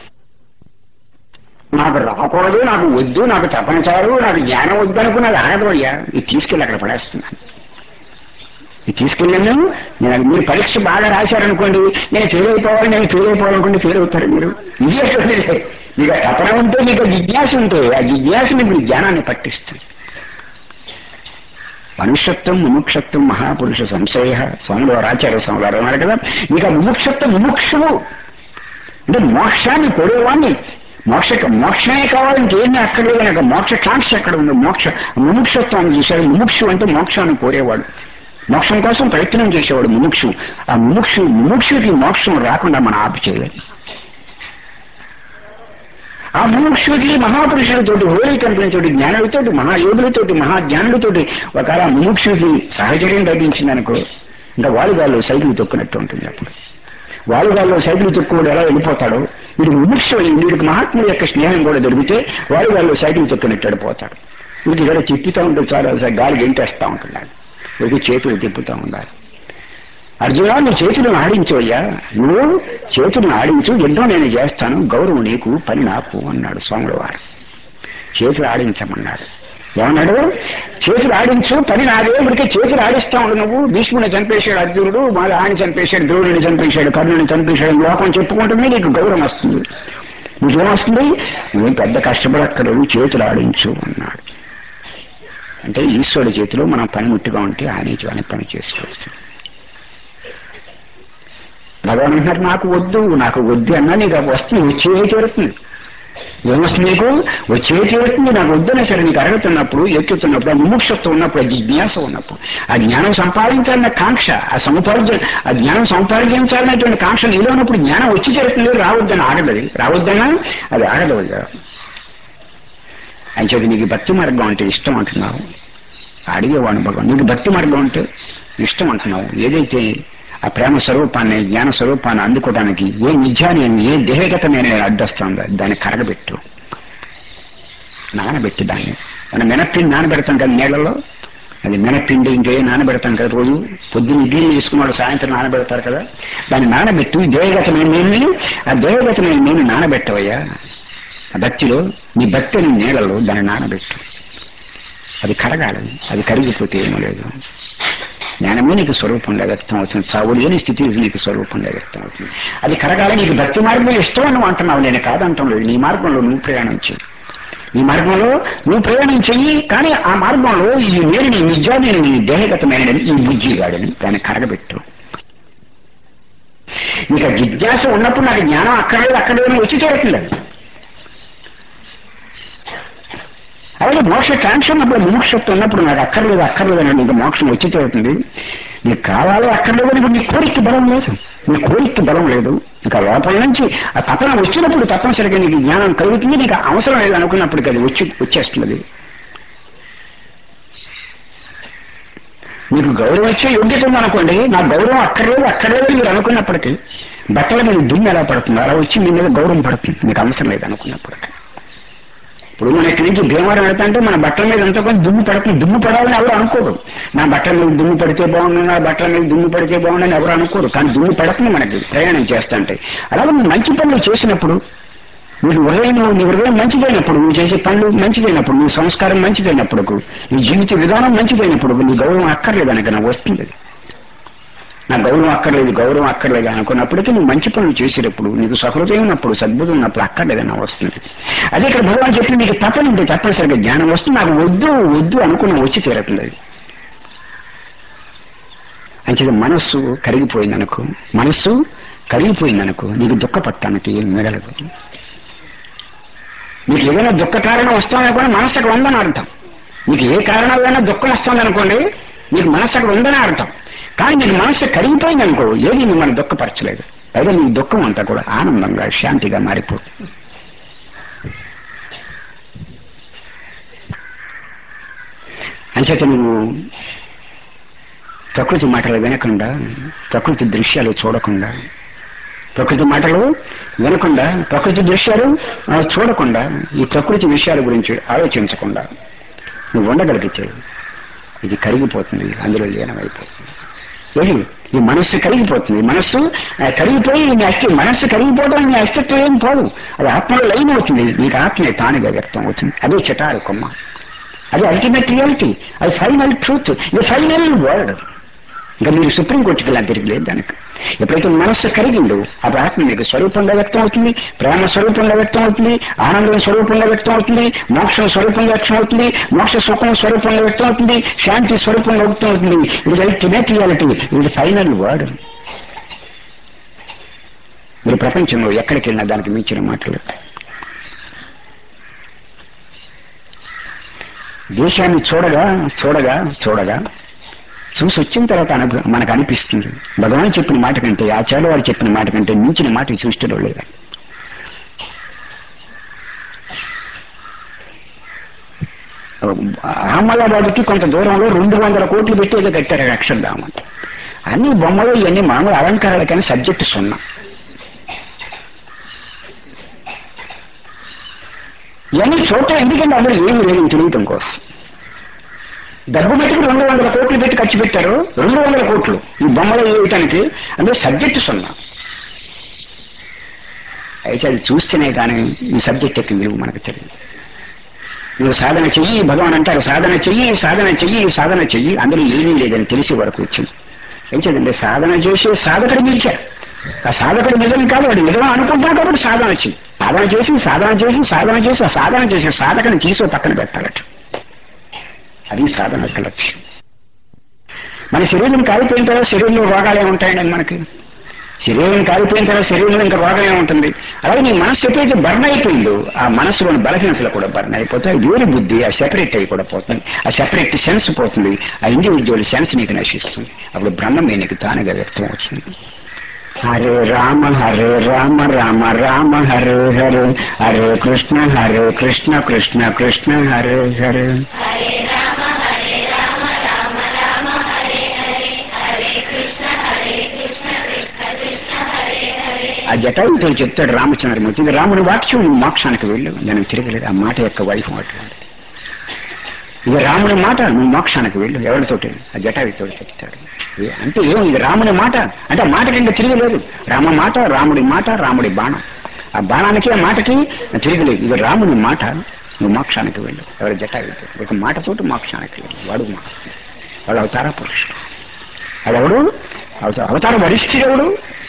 [SPEAKER 2] నాకు రాకూడదు నాకు వద్దు నాకు తప్పనిసరు నాకు జ్ఞానం వద్దు అనుకున్నది ఆగదోయ్యా ఇది తీసుకెళ్ళి అక్కడ పడేస్తున్నాను ఇది తీసుకెళ్ళాను నేను మీరు పరీక్ష బాగా రాశారనుకోండి నేను ఫెయిల్ అయిపోవాలి నేను ఫెయిల్ అయిపోవాలనుకోండి ఫెయిల్ అవుతారు మీరు ఇది అటువంటిదే. మీకు ఆ తపన ఉంటే మీకు ఆ జిజ్ఞాస ఉంటే ఆ జిజ్ఞాస మీకు జ్ఞానాన్ని పట్టిస్తుంది మనుష్యత్వం ముముక్షత్వం మహాపురుష సంశయ స్వాములు వారు ఆచార్య స్వాములు వారు అన్నారు కదా ఇక ముముక్షత్వం ముముక్షువు అంటే మోక్షాన్ని కొడేవాడిని మోక్ష మోక్షమే కావాలి ఇంకేమీ అక్కర్లేదు నాకు మోక్ష కాంక్ష ఎక్కడ ఉంది మోక్ష ముముక్షత్వాన్ని చూశాడు ముముక్షు అంటే మోక్షాన్ని కోరేవాడు మోక్షం కోసం ప్రయత్నం చేసేవాడు ముముక్షు ఆ ముముక్షు ముముక్షుకి మోక్షం రాకుండా మనం ఆపి చేయలేదు ఆ ముముక్షుడికి మహాపురుషులతోటి హోలీ కంపెనీతోటి జ్ఞానులతోటి మహాయోధులతోటి మహాజ్ఞానులతోటి ఒకవేళ ముముక్షుడికి సహచర్యం లభించిందనుకో ఇంకా వాలిబాల్లో సైకిల్ తొక్కినట్టు ఉంటుంది అప్పుడు వాలిబాల్లో సైకిల్ తొక్కుడు ఎలా వెళ్ళిపోతాడో వీడికి ముముక్ష వీడికి మహాత్ముడి యొక్క స్నేహం కూడా దొరికితే వాలిబాల్లో సైకిల్ తొక్కినట్టు వెళ్ళిపోతాడు వీడికి ఇక్కడ తిప్పుతూ ఉంటే చాలా గాలి గెంటేస్తూ ఉంటున్నాడు వీడికి చేతులు తిప్పుతూ ఉండాలి అర్జున నువ్వు చేతులను ఆడించవయ్యా నువ్వు చేతులను ఆడించు యుద్ధం నేను చేస్తాను గౌరవం నీకు పని నాకు అన్నాడు స్వాముల వారు చేతులు ఆడించమన్నాడు ఏమన్నాడు చేతులు ఆడించు పని నాదే ఇప్పటికే చేతులు ఆడిస్తా ఉండు నువ్వు భీష్ముని చంపేశాడు అర్జునుడు మా ఆయన చంపేశాడు ద్రోణుని చంపేశాడు కర్ణుని చంపేశాడు లోకం చెప్పుకుంటుంది నీకు గౌరవం వస్తుంది నీకేమొస్తుంది నువ్వు పెద్ద కష్టపడక్కర్లేదు చేతులు ఆడించు అన్నాడు అంటే ఈశ్వరుడి చేతిలో మనం పనిముట్టుగా ఉంటే ఆయన ఆయన పని చేసుకోవచ్చు భగవాన్ అంటున్నారు నాకు వద్దు నాకు వద్దు అన్నా నీకు అది వస్తుంది వచ్చే తీరుతుంది ఏమొస్తుంది నీకు వచ్చే తీరుతుంది నాకు వద్దనే సరే నీకు అరుగుతున్నప్పుడు ఎక్కుతున్నప్పుడు ఆ ముముక్షత్వం ఉన్నప్పుడు ఆ జిజ్ఞాస ఉన్నప్పుడు ఆ జ్ఞానం సంపాదించాలన్న కాంక్ష ఆ సంపాదించ ఆ జ్ఞానం సంపాదించాలనేటువంటి కాంక్ష నీలో ఉన్నప్పుడు జ్ఞానం వచ్చి తీరుతుంది రావద్దని ఆగదది రావద్దనా అది ఆగదు అని చెప్పి నీకు భక్తి మార్గం అంటే ఇష్టం అంటున్నావు అడిగేవాడు భగవాన్ నీకు భక్తి మార్గం అంటే ఇష్టం అంటున్నావు ఏదైతే ఆ ప్రేమ స్వరూపాన్ని జ్ఞాన స్వరూపాన్ని అందుకోవడానికి ఏ నిజాన్ని ఏ దేహగతమైన అడ్డొస్తుందో దాన్ని కరగబెట్టు నానబెట్టి దాన్ని మనం మినప్పిండి నానబెడతాం కదా నీళ్ళలో అది మినప్పిండి ఇంకే నానబెడతాం కదా రోజు పొద్దున్న ఇడ్లీ తీసుకున్నాడు సాయంత్రం నానబెడతారు కదా దాన్ని నానబెట్టి దేహగతమైన నేను ఆ దేహగతమైన నేను నానబెట్టవయ్యా ఆ భక్తిలో నీ భక్తి అనే నీళ్ళలో దాన్ని నానబెట్టు అది కరగాలి అది కరిగిపోతే ఏమీ లేదు జ్ఞానమే నీకు స్వరూపంగా వ్యక్తం అవుతుంది చావు లేని స్థితి నీకు స్వరూపంగా వ్యక్తం అవుతుంది అది కరగాలి నీకు భక్తి మార్గం ఇష్టం అని నువ్వు అంటున్నావు నేను కాదంటాం లేదు నీ మార్గంలో నువ్వు ప్రయాణం చెయ్యి నీ మార్గంలో నువ్వు ప్రయాణం చెయ్యి కానీ ఆ మార్గంలో ఈ నేను నీ నిజాన్ని నీ దేహగతమైన ఈ బుజ్జిగాడిని దాన్ని కరగబెట్టు నీకు ఆ జిజ్ఞాస ఉన్నప్పుడు నాకు జ్ఞానం అక్కర్లేదు అక్కర్లేదు వచ్చి తీరుతుంది అది అలాగే మోక్ష కాంక్ష ఉన్నప్పుడు ముముక్షత్వం ఉన్నప్పుడు నాకు అక్కర్లేదు అక్కర్లేదు అని నీకు మోక్షం వచ్చి తీరుతుంది నీకు కావాలి అక్కర్లేదు అని నీ కోరిక బలం లేదు నీ కోరిక బలం లేదు ఇంకా లోపల నుంచి ఆ తపన వచ్చినప్పుడు తప్పనిసరిగా నీకు జ్ఞానం కలుగుతుంది నీకు అవసరం లేదు అనుకున్నప్పటికీ అది వచ్చి వచ్చేస్తున్నది మీకు గౌరవం ఇచ్చే యోగ్యత ఉందనుకోండి నా గౌరవం అక్కర్లేదు అక్కర్లేదు అని మీరు అనుకున్నప్పటికీ బట్టల మీద దుమ్ము ఎలా పడుతుంది అలా వచ్చి మీ మీద గౌరవం పడుతుంది మీకు అవసరం లేదు అనుకున్నప్పటికీ ఇప్పుడు మన ఇక్కడి నుంచి భీమవరం వెళ్తాంటే మన బట్టల మీద ఎంతో కొంత దుమ్ము పడుతుంది దుమ్ము పడాలని ఎవరు అనుకోరు నా బట్టల మీద దుమ్ము పడితే బాగుండు నా బట్టల మీద దుమ్ము పడితే బాగుండని ఎవరు అనుకోరు కానీ దుమ్ము పడుతుంది మనకి ప్రయాణం చేస్తుంటే అలాగే నువ్వు మంచి పనులు చేసినప్పుడు నీకు హృదయం నీ హృదయం మంచిదైనప్పుడు నువ్వు చేసే పనులు మంచిదైనప్పుడు నీ సంస్కారం మంచిదైనప్పుడు నీ జీవిత విధానం మంచిదైనప్పుడు నీ గౌరవం అక్కర్లేదు అనక నాకు వస్తుంది అది. నా గౌరవం అక్కర్లేదు గౌరవం అక్కర్లేదు అనుకున్నప్పటికీ నువ్వు మంచి పనులు చేసేటప్పుడు నీకు సహృదయం ఉన్నప్పుడు సద్బుద్ధం ఉన్నప్పుడు అక్కర్లేదని వస్తుంది అదే ఇక్కడ భగవాన్ చెప్పి నీకు తప్పని ఉంటే తప్పనిసరిగా జ్ఞానం వస్తుంది నాకు వద్దు వద్దు అనుకున్న వచ్చి తీరట్లేదు అది అంచేది మనస్సు కరిగిపోయింది అనుకో మనస్సు కరిగిపోయింది అనుకో నీకు దుఃఖపడటానికి ఏం మిగలదు నీకు ఏదైనా దుఃఖ కారణం వస్తుందనుకోండి మనస్సు అక్కడ ఉందని అర్థం నీకు ఏ కారణం వల్ల దుఃఖం వస్తుందనుకోండి నీకు మనస్సు అక్కడ ఉందని అర్థం కానీ నీకు మనస్సు కరిగిపోయింది అనుకో ఏది మిమ్మల్ని దుఃఖపరచలేదు పైగా నీ దుఃఖం అంతా కూడా ఆనందంగా శాంతిగా మారిపోతుంది అంచేత నువ్వు ప్రకృతి మాటలు వినకుండా ప్రకృతి దృశ్యాలు చూడకుండా ప్రకృతి మాటలు వినకుండా ప్రకృతి దృశ్యాలు ఆ, చూడకుండా ఈ ప్రకృతి విషయాల గురించి ఆలోచించకుండా నువ్వు ఉండగలిగితే ఇది కరిగిపోతుంది అందులో లీనమైపోతుంది ఏది ఈ మనస్సు కరిగిపోతుంది మనస్సు ఆ, కరిగిపోయి నీ అస్తి మనస్సు కరిగిపోవడం నీ అస్తిత్వం ఏం పోదు అది ఆత్మలో లైన్ అవుతుంది నీకు ఆత్మే తానుగా వ్యక్తం అవుతుంది అదే చిటారు కొమ్మ అది అల్టిమేట్ రియాలిటీ అది ఫైనల్ ట్రూత్ ఇది ఫైనల్ వర్డ్ ఇంకా మీరు సుప్రీంకోర్టుకి వెళ్ళి తిరిగి లేదు దానికి ఎప్పుడైతే మనస్సు కరిగిందో అప్పుడు ఆత్మ మీకు స్వరూపంగా వ్యక్తం అవుతుంది ప్రేమ స్వరూపంగా వ్యక్తం అవుతుంది ఆనందం స్వరూపంగా వ్యక్తం అవుతుంది మోక్షం స్వరూపంగా వ్యక్తం అవుతుంది మోక్ష సుఖం స్వరూపంగా వ్యక్తం అవుతుంది శాంతి స్వరూపంగా వ్యక్తం అవుతుంది ఇది అల్టిమేట్ రియాలిటీ ఇది ఫైనల్ వర్డ్ మీరు ప్రపంచంలో ఎక్కడికి వెళ్ళినా దానికి మించిన మాటలు దేశాన్ని చూడగా చూడగా చూడగా చూసి వచ్చిన తర్వాత అనుభవం మనకు అనిపిస్తుంది భగవాన్ చెప్పిన మాట కంటే ఆచార్య వారు చెప్పిన మాట కంటే మించిన మాట ఈ సృష్టిలో లేదా అహ్మదాబాద్కి కొంత దూరంలో రెండు వందల కోట్లు పెట్టి ఏదో కట్టారు అక్షరధామం అంటే అన్ని బొమ్మలు ఇవన్నీ మామూలు అలంకారాలు కానీ సబ్జెక్టు సున్నా ఇవన్నీ చూడటం ఎందుకంటే అందులో ఏమి లేదు తెలియటం కోసం డబ్బు మట్టుకు రెండు వందల కోట్లు పెట్టి ఖర్చు పెట్టారు రెండు వందల కోట్లు ఈ బొమ్మలు వేయటానికి అందులో సబ్జెక్ట్ సున్నా అయితే అది చూస్తేనే కానీ ఈ సబ్జెక్ట్ యొక్క విలువ మనకు తెలియదు నువ్వు సాధన చెయ్యి భగవాన్ అంటారు సాధన చెయ్యి సాధన చెయ్యి సాధన చెయ్యి అందులో ఏమీ లేదని తెలిసి వరకు వచ్చింది ఏం చేద్దండి సాధన చేసి సాధకుడు నిలిచారు ఆ సాధకుడు నిజం కాదు వాడు నిజం అనుకుంటున్నాడు కాబట్టి సాధన చెయ్యి సాధన చేసి సాధన చేసి సాధన చేసి ఆ సాధన చేసి సాధకని తీసి ఓ పక్కన పెట్టాలట అది సాధన యొక్క లక్ష్యం మన శరీరం కాలిపోయిన తర్వాత శరీరంలో రోగాలే ఉంటాయండి మనకి శరీరం కాలిపోయిన తర్వాత శరీరంలో ఇంకా రోగమే ఉంటుంది అలాగే నీ మనస్సు ఎప్పుడైతే బర్న్ అయిపోయిందో ఆ మనస్సులోని బలహీనతలు కూడా బర్న్ అయిపోతాయి వేరు బుద్ధి ఆ సెపరేట్ అయి కూడా పోతుంది ఆ సెపరేట్ సెన్స్ పోతుంది ఆ ఇండివిజువల్ సెన్స్ నీకు నశిస్తుంది అప్పుడు బ్రహ్మమే నీకు తానుగా వ్యక్తం అవుతుంది హరే రామ హరే రామ రామ రామ హరే హరే హరే కృష్ణ హరే కృష్ణ కృష్ణ కృష్ణ హరే హరే ఆ జటాయుతో చెప్తాడు రామచంద్రమూర్తి ఇది రాముని వాక్యం నువ్వు మోక్షానికి వెళ్ళు నేను తిరగలేదు ఆ మాట యొక్క వైఫ్ అటువంటి ఇది రాముని మాట నువ్వు మోక్షానికి వెళ్ళు ఎవరితోటి ఆ జటాయుతో చెప్తాడు ఏ- అంటే ఏం ఇది రాముని మాట అంటే ఆ మాటకి ఇంకా తిరగలేదు రామ మాట రాముడి మాట రాముడి బాణం ఆ బాణానికి ఆ మాటకి తిరగలేదు ఇది రాముని మాట నువ్వు మోక్షానికి వెళ్ళు ఎవరి జటాయుతో ఒక మాటతోటి మోక్షానికి వెళ్ళు వాడు మాట వాడు అవతార పురుషుడు వాడెవడు అవతార అవతార వరిష్ఠుడెవడు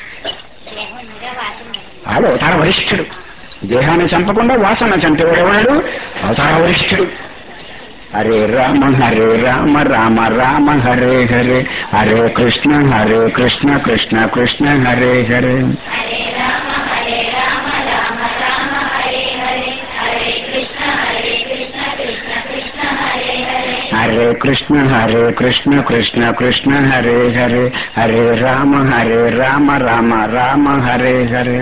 [SPEAKER 2] వాడు అవతార వరిష్ఠుడు దేహాన్ని చంపకుండా వాసన చంపేవాడు అవతార వరిష్ఠుడు హరే రామ హరే రామ రామ రామ హరే హరే హరే కృష్ణ హరే కృష్ణ కృష్ణ కృష్ణ హరే హరే హరే కృష్ణ హరే కృష్ణ కృష్ణ కృష్ణ హరే హరే హరే రామ హరే రామ రామ రామ హరే హరే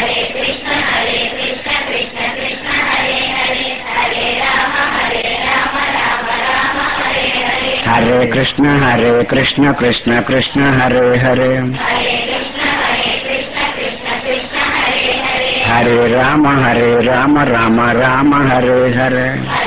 [SPEAKER 2] హరే కృష్ణ హరే కృష్ణ కృష్ణ కృష్ణ హరే హరే హరే రామ హరే రామ రామ రామ హరే హరే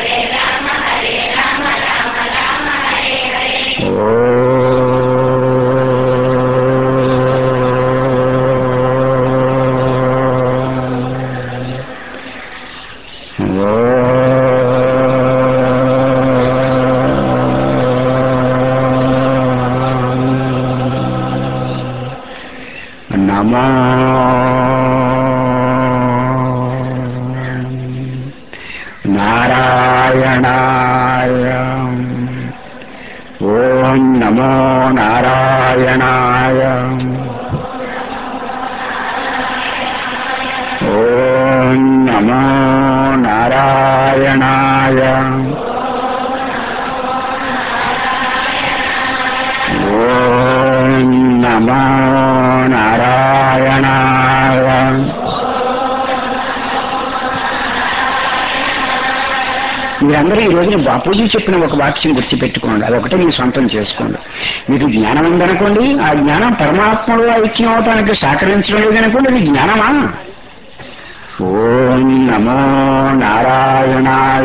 [SPEAKER 2] నమో నారాయణాయ ఓం నమో నారాయణాయ ఓం నమో నారాయణాయ ఓం నమో నారాయణాయ మీరందరూ ఈ రోజున బాపూజీ చెప్పిన ఒక వాక్యం గుర్తుపెట్టుకోండి అదొకటే మీ సొంతం చేసుకోండి మీకు జ్ఞానం ఉందనుకోండి ఆ జ్ఞానం పరమాత్మలో ఐక్యం అవటానికి సహకరించడం లేదనుకోండి అది జ్ఞానమా ఓం నమో నారాయణాయ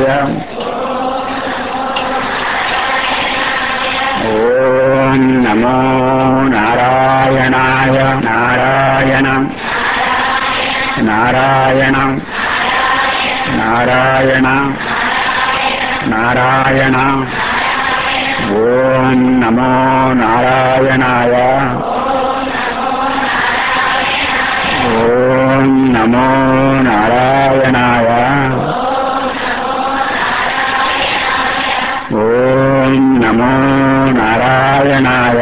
[SPEAKER 2] ఓం నమో నారాయణాయ నారాయణ నారాయణ నారాయణ నారాయణ ఓం నమో నారాయణాయ ఓం నమో నారాయణాయ ఓం నమో నారాయణాయ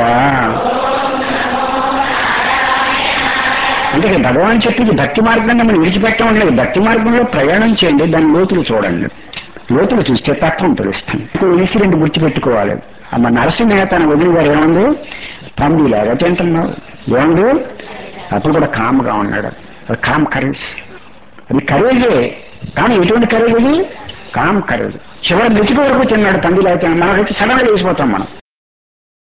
[SPEAKER 2] అంటే భగవాన్ చెప్పింది భక్తి మార్గాన్ని మనం విడిచిపెట్టడం లేదు భక్తి మార్గంలో ప్రయాణం చేయండి దాని లోతులు చూడండి లోతులు చూస్తే తత్వం తెలుస్తుంది ఇప్పుడు ఇన్సిడెంట్ గుర్తుపెట్టుకోవాలి అమ్మ నరసింహ తన వదిలి గారు ఏముంది పందిలాగా తింటున్నావు ఏముంది అప్పుడు కూడా కామ్గా ఉన్నాడు అది కామ్ కరేజ్ అది కరేజే కానీ ఎటువంటి కరేజ్ అది కామ్ కరేజ్ చివరి మెతికి వరకు తిన్నాడు పందిలాగా మనకైతే సడన్గా వేసిపోతాం మనం